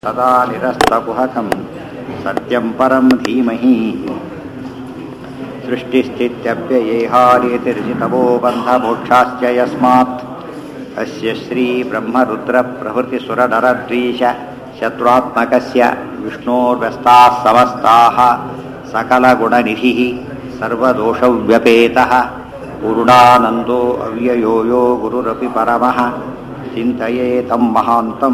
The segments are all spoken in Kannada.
सदा निरस्तकुहकं सत्यं परं धीमहि सृष्टिस्थित्यप्ययेहार्यतिर्जितवो बन्धमोक्षाश्च यस्मात् अस्य श्रीब्रह्मरुद्रप्रभृतिसुरनरद्वीष शत्रुआत्मकस्य विष्णोर्व्यस्ताः समस्ताः सकलगुणनिधिः सर्वदोषव्यपेतः पूर्णानन्दो अव्ययो यो गुरुरपि परमः ಚಿಂತೆಯೇ ತಮ್ಮ ಮಹಾಂತಂ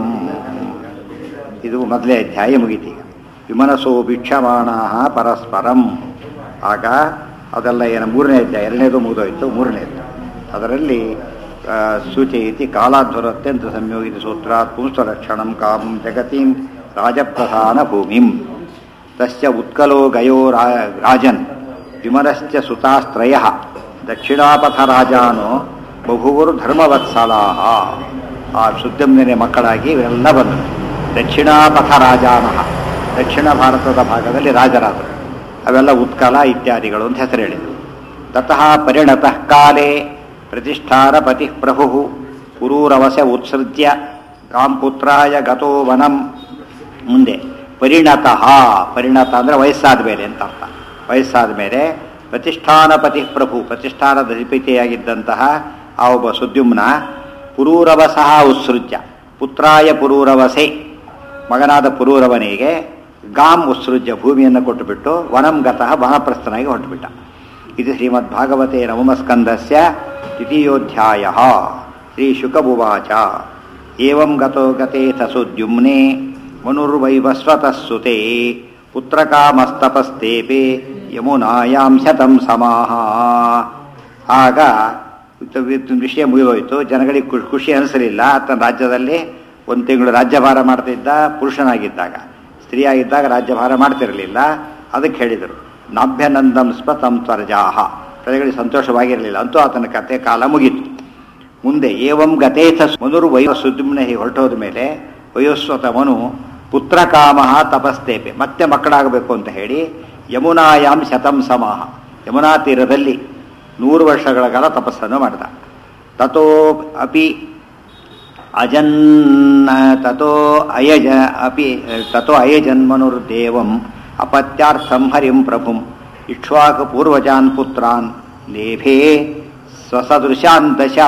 ಇದು ಮೊದಲೇ ಅಧ್ಯಾಯ ಮುಗೀತೀಗ ವಿಮನಸೋ ಭಿಕ್ಷಮಾಣ ಪರಸ್ಪರಂ ಆಗ ಅದೆಲ್ಲ ಏನು ಮೂರನೇ ಅಧ್ಯಾಯ ಎರಡನೇದು ಮುಗಿದೋಯ್ತು ಮೂರನೇದು ಅದರಲ್ಲಿ ಆ, ಸೂಚಯತಿ ಕಾಲಾಧ್ವರತ್ಯಂತ ಸಂಯೋಗಿತ ಸೂತ್ರಾತ್ ಪುಂಸ್ವರಕ್ಷಣಂ ಕಾಮಂ ಜಗತಿಂ ರಾಜಪ್ರಧಾನ ಭೂಮಿಂ ತಸ್ಯ ಉತ್ಕಲೋ ಗಯೋ ರಾ- ರಾಜನ್ ವಿಮನಶ್ಚ ಸುತಾಸ್ತ್ರಯ ದಕ್ಷಿಣಾಪಥ ರಾಜಾನೋ ಬಹುವರು ಧರ್ಮವತ್ಸಲಾಹ ಆ ಸುದ್ದಮ್ನೇ ಮಕ್ಕಳಾಗಿ ಇವೆಲ್ಲ ಬಂದರು ದಕ್ಷಿಣಾಪಥ ರಾಜಾನಃ ದಕ್ಷಿಣ ಭಾರತದ ಭಾಗದಲ್ಲಿ ರಾಜರಾದರು ಅವೆಲ್ಲ ಉತ್ಕಲ ಇತ್ಯಾದಿಗಳು ಅಂತ ಹೆಸರು ಹೇಳಿದರು ತತಃ ಪರಿಣತಃ ಕಾಲೇ ಪ್ರತಿಷ್ಠಾನ ಪತಿ ಪ್ರಭು ಪುರೂರವಸ ಉತ್ಸೃಜ್ಯ ಕಾಂಪುತ್ರಾಯ ಗತೋ ವನಂ ಮುಂದೆ ಪರಿಣತಃ ಪರಿಣತ ಅಂದರೆ ವಯಸ್ಸಾದ ಮೇಲೆ ಅಂತ ಅರ್ಥ ವಯಸ್ಸಾದ ಮೇಲೆ ಪ್ರತಿಷ್ಠಾನಪತಿ ಪ್ರಭು ಪ್ರತಿಷ್ಠಾನದ ಅಧಿಪತಿಯಾಗಿದ್ದಂತಹ ಆ ಒಬ್ಬ ಸುದ್ಯುಮ್ನ ಪುರೂರವಸಃ ಉತ್ಸೃಜ್ಯ ಪುತ್ರಾಯ ಪುರೂರವಸೆ ಮಗನಾದ ಪುರೂರವನಿಗೆ ಗಾಮ್ ಉತ್ಸೃಜ್ಯ ಭೂಮಿಯನ್ನು ಕೊಟ್ಟುಬಿಟ್ಟು ವನಂ ಗತಃ ವನಪ್ರಸ್ಥನಾಗಿ ಹೊರಟುಬಿಟ್ಟ ಇದು ಶ್ರೀಮದ್ ಭಾಗವತೆ ನವಮಸ್ಕಂದಸ್ಯ ದ್ವಿತೀಯೋಧ್ಯಾಯ ಶ್ರೀ ಶುಕಬುವಾಚ ಏವಂ ಗತೋ ಗತೆ ತಸುದ್ಯುಮ್ನೆ ಮನುರ್ವೈವಸ್ವತಃ ಸುತೆ ಪುತ್ರಕಾಮಸ್ತಪಸ್ತೇಪೆ ಯಮುನಾಯಾಂ ಶತಂ ಸಮಾಹ ಆಗ ಇದು- ಇದು ವಿಷಯ ಮುಗಿದೋಯ್ತು ಜನಗಳಿಗೆ ಖುಷಿ ಖುಷಿ ಅನಿಸಲಿಲ್ಲ ಆತನ ರಾಜ್ಯದಲ್ಲಿ ಒಂದು ತಿಂಗಳು ರಾಜ್ಯಭಾರ ಮಾಡ್ತಿದ್ದ ಪುರುಷನಾಗಿದ್ದಾಗ ಸ್ತ್ರೀಯಾಗಿದ್ದಾಗ ರಾಜ್ಯಭಾರ ಮಾಡ್ತಿರಲಿಲ್ಲ ಅದಕ್ಕೆ ಹೇಳಿದರು ನಾಭ್ಯನಂದಂ ಸ್ಪತಂ ತ್ವರ್ಜಾಹ ಪ್ರಜೆಗಳಿಗೆ ಸಂತೋಷವಾಗಿರಲಿಲ್ಲ ಅಂತೂ ಆತನ ಕತೆ ಕಾಲ ಮುಗೀತು ಮುಂದೆ ಏವಂ ಗತೇಥ ಮನುರು ವಯೋ ಸುದ್ಮನೆ ಹೀಗೆ ಹೊರಟೋದ ಮೇಲೆ ವಯೋಸ್ವತ ಮನು ಪುತ್ರಕಾಮ ತಪಸ್ತೇಪೆ ಮತ್ತೆ ಮಕ್ಕಳಾಗಬೇಕು ಅಂತ ಹೇಳಿ ಯಮುನಾಯಾಮ್ ಶತಂ ಸಮಾಹ ಯಮುನಾ ತೀರದಲ್ಲಿ ನೂರು ವರ್ಷಗಳ ಕಾಲ ತಪಸ್ಸನ್ನು ಮಾಡಿದ ತಥೋ ಅಪಿ ಅಜನ್ ತಥೋ ಅಯಜ ಅಪಿ ತಥೋ ಅಯಜನ್ಮನುರ್ದೇವಂ ಅಪತ್ಯಾರ್ಥಂ ಹರಿಂ ಪ್ರಭುಂ ಇಕ್ಷ್ವಾಕ ಪೂರ್ವಜಾನ್ ಪುತ್ರಾನ್ ಲೇಭೇ ಸ್ವಸದೃಶಾನ್ ದಶ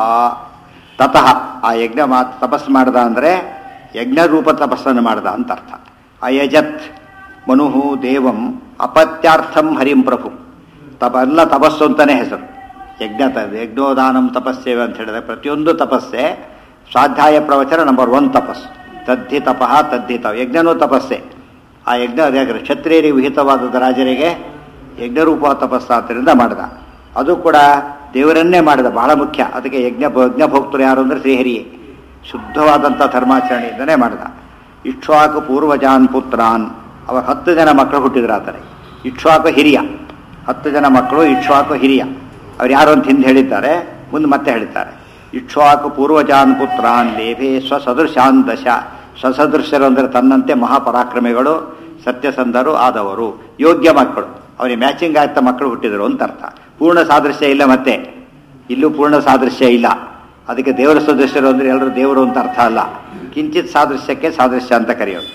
ತತಃ ಆ ಯಜ್ಞ ಮಾತ್ ತಪಸ್ಸು ಮಾಡ್ದ ಅಂದರೆ ಯಜ್ಞರೂಪ ತಪಸ್ಸನ್ನು ಮಾಡ್ದ ಅಂತ ಅರ್ಥ ಅಯಜತ್ ಮನುಹು ದೇವಂ ಅಪತ್ಯಾರ್ಥಂ ಹರಿಂ ಪ್ರಭು ತಪ ಎಲ್ಲ ತಪಸ್ಸು ಅಂತಾನೆ ಹೆಸರು ಯಜ್ಞ ತ- ಯಜ್ಞೋದಾನಂ ತಪಸ್ಸೇವೆ ಅಂತ ಹೇಳಿದ್ರೆ ಪ್ರತಿಯೊಂದು ತಪಸ್ಸೆ ಸ್ವಾಧ್ಯಾಯ ಪ್ರವಚನ ನಂಬರ್ ಒನ್ ತಪಸ್ಸು ತದ್ಧಿ ತಪಃ ತದ್ಧಿ ತಪ ಯಜ್ಞನೂ ತಪಸ್ಸೆ ಆ ಯಜ್ಞ ಅದೇ ಕ್ಷತ್ರಿಯರಿಗೆ ವಿಹಿತವಾದದ ರಾಜರಿಗೆ ಯಜ್ಞರೂಪ ತಪಸ್ಸಾದ್ದರಿಂದ ಮಾಡಿದ ಅದು ಕೂಡ ದೇವರನ್ನೇ ಮಾಡಿದ ಬಹಳ ಮುಖ್ಯ ಅದಕ್ಕೆ ಯಜ್ಞ ಯಜ್ಞ ಭಕ್ತರು ಯಾರು ಅಂದರೆ ಶ್ರೀಹರಿಯೇ ಶುದ್ಧವಾದಂಥ ಧರ್ಮಾಚರಣೆಯಿಂದನೇ ಮಾಡಿದ ಇಕ್ಷ್ವಾಕು ಪೂರ್ವಜಾನ್ ಪುತ್ರಾನ್ ಅವ ಹತ್ತು ಜನ ಮಕ್ಕಳು ಹುಟ್ಟಿದ್ರು ಆತನೆ ಇಕ್ಷ್ವಾಕು ಹಿರಿಯ ಹತ್ತು ಜನ ಮಕ್ಕಳು ಇಕ್ಷ್ವಾಕು ಹಿರಿಯ ಅವ್ರು ಯಾರು ಅಂತ ಹಿಂದೆ ಹೇಳಿದ್ದಾರೆ ಮುಂದೆ ಮತ್ತೆ ಹೇಳಿದ್ದಾರೆ ಇಕ್ಷ್ವಾಕು ಪೂರ್ವಜಾನ್ ಪುತ್ರಾನ್ ಲೇಭೆ ಸ್ವಸದೃಶಾನ್ ದಶ ಸ್ವಸದೃಶರು ಅಂದರೆ ತನ್ನಂತೆ ಮಹಾಪರಾಕ್ರಮಿಗಳು ಸತ್ಯಸಂಧರು ಆದವರು ಯೋಗ್ಯ ಮಕ್ಕಳು ಅವರಿಗೆ ಮ್ಯಾಚಿಂಗ್ ಆಗ್ತಾ ಮಕ್ಕಳು ಹುಟ್ಟಿದರು ಅಂತ ಅರ್ಥ ಪೂರ್ಣ ಸಾದೃಶ್ಯ ಇಲ್ಲ ಮತ್ತೆ ಇಲ್ಲೂ ಪೂರ್ಣ ಸಾದೃಶ್ಯ ಇಲ್ಲ ಅದಕ್ಕೆ ದೇವರ ಸದಸ್ಯರು ಅಂದರೆ ಎಲ್ಲರೂ ದೇವರು ಅಂತ ಅರ್ಥ ಅಲ್ಲ ಕಿಂಚಿತ್ ಸಾದೃಶ್ಯಕ್ಕೆ ಸಾದೃಶ್ಯ ಅಂತ ಕರೆಯೋದು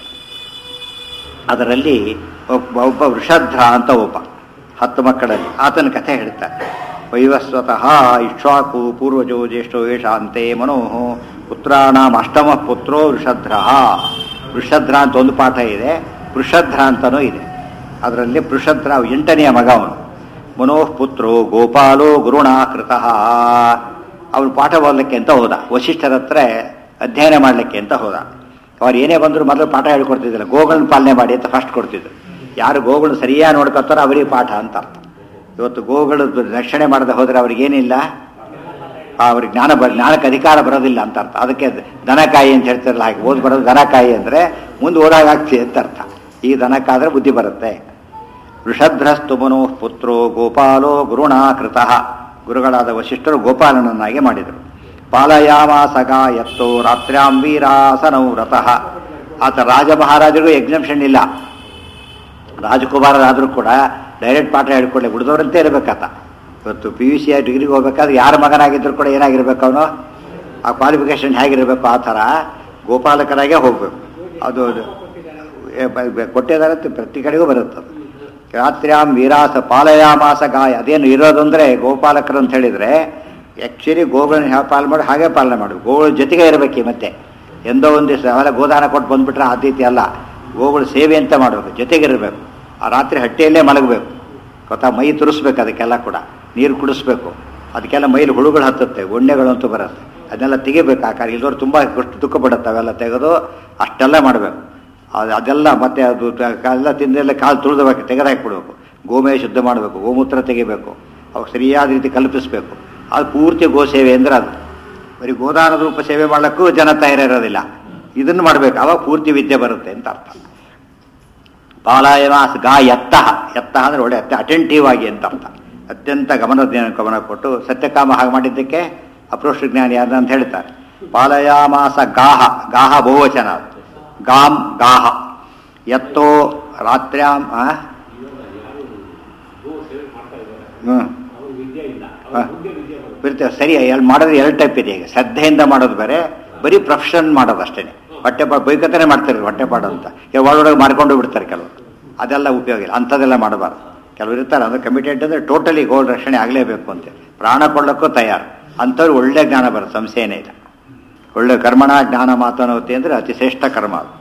ಅದರಲ್ಲಿ ಒಬ್ಬ ಒಬ್ಬ ವೃಷಧ್ರ ಅಂತ ಒಬ್ಬ ಹತ್ತು ಮಕ್ಕಳಲ್ಲಿ ಆತನ ಕಥೆ ಹೇಳ್ತಾರೆ ವೈವಸ್ವತಃ ಇಕ್ಷ್ವಾಕು ಪೂರ್ವಜೋ ಜ್ಯೇಷ್ಠೋ ಯೇಷಾಂತೆ ಮನೋಹ ಪುತ್ರಾಣಾಂ ಅಷ್ಟಮ ಪುತ್ರೋ ವೃಷಧ್ರ ವೃಷಧ್ರ ಅಂತ ಒಂದು ಪಾಠ ಇದೆ ವೃಷಧ್ರ ಅಂತನೂ ಇದೆ ಅದರಲ್ಲಿ ವೃಷಧ್ರ ಎಂಟನೆಯ ಮಗ ಅವನು ಮನೋಃ ಪುತ್ರೋ ಗೋಪಾಲೋ ಗುರುಣಾ ಕೃತಃ ಅವನು ಪಾಠ ಓದಲಿಕ್ಕೆ ಅಂತ ಹೋದ ವಶಿಷ್ಠರ ಹತ್ರ ಅಧ್ಯಯನ ಮಾಡಲಿಕ್ಕೆ ಅಂತ ಹೋದ ಅವ್ರು ಏನೇ ಬಂದರೂ ಮೊದಲು ಪಾಠ ಹೇಳ್ಕೊಡ್ತಿದ್ದಿಲ್ಲ ಗೋಗಳನ್ನ ಪಾಲನೆ ಮಾಡಿ ಅಂತ ಫಸ್ಟ್ ಕೊಡ್ತಿದ್ರು ಯಾರು ಗೋಗಳನ್ನ ಸರಿಯಾಗಿ ನೋಡ್ಕೊತಾರೋ ಅವರಿಗೆ ಪಾಠ ಅಂತ ಅರ್ಥ ಇವತ್ತು ಗೋಗಳು ರಕ್ಷಣೆ ಮಾಡದೆ ಹೋದರೆ ಅವ್ರಿಗೇನಿಲ್ಲ ಅವ್ರಿಗೆ ಜ್ಞಾನ ಬ ಜ್ಞಾನಕ್ಕೆ ಅಧಿಕಾರ ಬರೋದಿಲ್ಲ ಅಂತ ಅರ್ಥ ಅದಕ್ಕೆ ದನಕಾಯಿ ಅಂತ ಹೇಳ್ತಾರಲ್ಲ ಹಾಗೆ ಓದ್ ಬರೋದು ದನಕಾಯಿ ಅಂದರೆ ಮುಂದೆ ಓದಾಗ ಆಗ್ತಿದೆ ಅಂತ ಅರ್ಥ ಈ ದನಕ್ಕಾದ್ರೆ ಬುದ್ಧಿ ಬರುತ್ತೆ ವೃಷಧ್ರಸ್ತು ಮನೋಃ ಪುತ್ರೋ ಗೋಪಾಲೋ ಗುರುಣಾ ಕೃತಃ ಗುರುಗಳಾದ ವಶಿಷ್ಠರು ಗೋಪಾಲನನ್ನಾಗಿ ಮಾಡಿದರು ಪಾಲಯಾಮಾಸಗ ಎತ್ತೋ ರಾತ್ರ್ಯಾಂ ವೀರಾಸನೌ ರಥಃ ಆತ ರಾಜ ಮಹಾರಾಜರಿಗೂ ಎಕ್ಸಂಪ್ಷನ್ ಇಲ್ಲ ರಾಜಕುಮಾರರಾದರೂ ಕೂಡ ಡೈರೆಕ್ಟ್ ಪಾಠ ಹೇಳ್ಕೊಳ್ಳಿ ಉಳಿದವರಂತೆ ಇರಬೇಕಾತ ಇವತ್ತು ಪಿ ಯು ಸಿ ಡಿಗ್ರಿಗೆ ಹೋಗ್ಬೇಕಾದ್ರೆ ಯಾರ ಮಗನಾಗಿದ್ದರೂ ಕೂಡ ಏನಾಗಿರ್ಬೇಕು ಅವನು ಆ ಕ್ವಾಲಿಫಿಕೇಶನ್ ಹೇಗಿರಬೇಕು ಆ ಥರ ಗೋಪಾಲಕರಾಗೇ ಹೋಗಬೇಕು ಅದು ಅದು ಏ, ಬ- ಬ- ಕೊಟ್ಟಿದ್ದಾರೆ ಅಂತ ಪ್ರತಿ ಕಡೆಗೂ ಬರುತ್ತೆ ಅದು. ರಾತ್ರ್ಯಾಂ ವೀರಾಸ ಪಾಲಯಾಮಾಸ ಗಾಯ ಅದೇನು ಇರೋದು ಅಂದರೆ ಗೋಪಾಲಕರು ಅಂತ ಹೇಳಿದರೆ ಆ್ಯಕ್ಚುಲಿ ಗೋಗಳನ್ನ ಯಾವ ಪಾಲನೆ ಮಾಡಿ ಹಾಗೆ ಪಾಲನೆ ಮಾಡಬೇಕು ಗೋಗಳ ಜೊತೆಗೆ ಇರಬೇಕು ಮತ್ತೆ ಎಂದೋ ಒಂದು ದಿವಸ ಅವೆಲ್ಲ ಗೋದಾನ ಕೊಟ್ಟು ಬಂದ್ಬಿಟ್ರೆ ಆದ್ಯತೆ ಅಲ್ಲ ಗೋಗಳ ಸೇವೆ ಅಂತ ಮಾಡಬೇಕು ಜೊತೆಗಿರಬೇಕು ಆ ರಾತ್ರಿ ಹಟ್ಟಿಯಲ್ಲೇ ಮಲಗಬೇಕು ಗೊತ್ತಾ ಮೈ ತುರಿಸ್ಬೇಕು ಅದಕ್ಕೆಲ್ಲ ಕೂಡ ನೀರು ಕುಡಿಸ್ಬೇಕು ಅದಕ್ಕೆಲ್ಲ ಮೈಲಿ ಹುಳುಗಳು ಹತ್ತುತ್ತೆ ಉಣ್ಣೆಗಳು ಅಂತೂ ಬರುತ್ತೆ ಅದನ್ನೆಲ್ಲ ತೆಗಿಬೇಕು ಆ ಕಾರ್ಯ ಇಲ್ದವ್ರು ತುಂಬ ಕಷ್ಟ ದುಃಖ ಪಡುತ್ತೆ ಅವೆಲ್ಲ ತೆಗೆದು ಅಷ್ಟೆಲ್ಲ ಮಾಡಬೇಕು ಅದು ಅದೆಲ್ಲ ಮತ್ತೆ ಅದು ತ- ಎಲ್ಲ ತಿಂದೆಲ್ಲ ಕಾಲು ತುಳಿದಬೇಕು ತೆಗೆದಾಕ್ಬಿಡ್ಬೇಕು ಗೋಮಯ ಶುದ್ಧ ಮಾಡಬೇಕು ಗೋಮೂತ್ರ ತೆಗಿಬೇಕು ಅವಾಗ ಸರಿಯಾದ ರೀತಿ ಕಲ್ಪಿಸಬೇಕು ಅದು ಪೂರ್ತಿ ಗೋ ಸೇವೆ ಅಂದ್ರೆ ಅದು ಬರೀ ಗೋದಾನದ ರೂಪ ಸೇವೆ ಮಾಡಲಿಕ್ಕೂ ಜನ ತಯಾರಿರೋದಿಲ್ಲ ಇದನ್ನು ಮಾಡಬೇಕು ಅವಾಗ ಪೂರ್ತಿ ವಿದ್ಯೆ ಬರುತ್ತೆ ಅಂತ ಅರ್ಥ ಪಾಲಾಯಮಾಸ ಗಾ ಎತ್ತ ಎತ್ತ ಅಂದ್ರೆ ಒಳ್ಳೆ ಅತ್ಯ ಅಟೆಂಟಿವ್ ಆಗಿ ಅಂತ ಅರ್ಥ ಅತ್ಯಂತ ಗಮನ ಗಮನ ಕೊಟ್ಟು ಸತ್ಯಕಾಮ ಹಾಗೆ ಮಾಡಿದ್ದಕ್ಕೆ ಅಪ್ರೋಷ್ಟ ಜ್ಞಾನಿ ಯಾರು ಅಂತ ಹೇಳ್ತಾರೆ ಪಾಲಯಾಮಾಸ ಗಾಹ ಗಾಹ ಬಹುವಚನ ಅದು. ಗಾಂ ಗಾಹ ಎತ್ತೋ ರಾತ್ರ್ಯಾಂ ಆ? ಹ್ಮ್ ಆ. ಇರ್ತೇವೆ ಸರಿ ಎಲ್ಲಿ ಮಾಡೋದು ಎರಡು ಟೈಪ್ ಇದೆ ಈಗ ಶ್ರದ್ಧೆಯಿಂದ ಮಾಡೋದು ಬೇರೆ ಬರೀ ಪ್ರೊಫೆಷನ್ ಮಾಡೋದು ಅಷ್ಟೇ ಹೊಟ್ಟೆ ಪಾಡು ಬೈಕತ್ತನೇ ಮಾಡ್ತಾರೆ ಹೊಟ್ಟೆ ಪಾಡು ಅಂತ ಈಗ ಒಳಗಡೆ ಮಾಡ್ಕೊಂಡು ಬಿಡ್ತಾರೆ ಕೆಲವರು ಅದೆಲ್ಲ ಉಪಯೋಗ ಇಲ್ಲ ಅಂಥದ್ದೆಲ್ಲ ಮಾಡಬಾರ್ದು ಕೆಲವರು ಇರ್ತಾರೆ ಅಂದ್ರೆ ಕಮಿಟೆಡ್ ಅಂದರೆ ಟೋಟಲಿ ಗೋಲ್ ರಕ್ಷಣೆ ಆಗಲೇಬೇಕು ಅಂತ ಪ್ರಾಣ ಕೊಡೋಕ್ಕೂ ತಯಾರು ಅಂಥವ್ರು ಒಳ್ಳೆ ಜ್ಞಾನ ಬರುತ್ತೆ ಸಂಶಯನೇ ಇಲ್ಲ ಒಳ್ಳೆ ಕರ್ಮಣ ಜ್ಞಾನ ಮಾತನೋತಿ ಅಂದರೆ ಅತಿ ಶ್ರೇಷ್ಠ ಕರ್ಮ ಅದು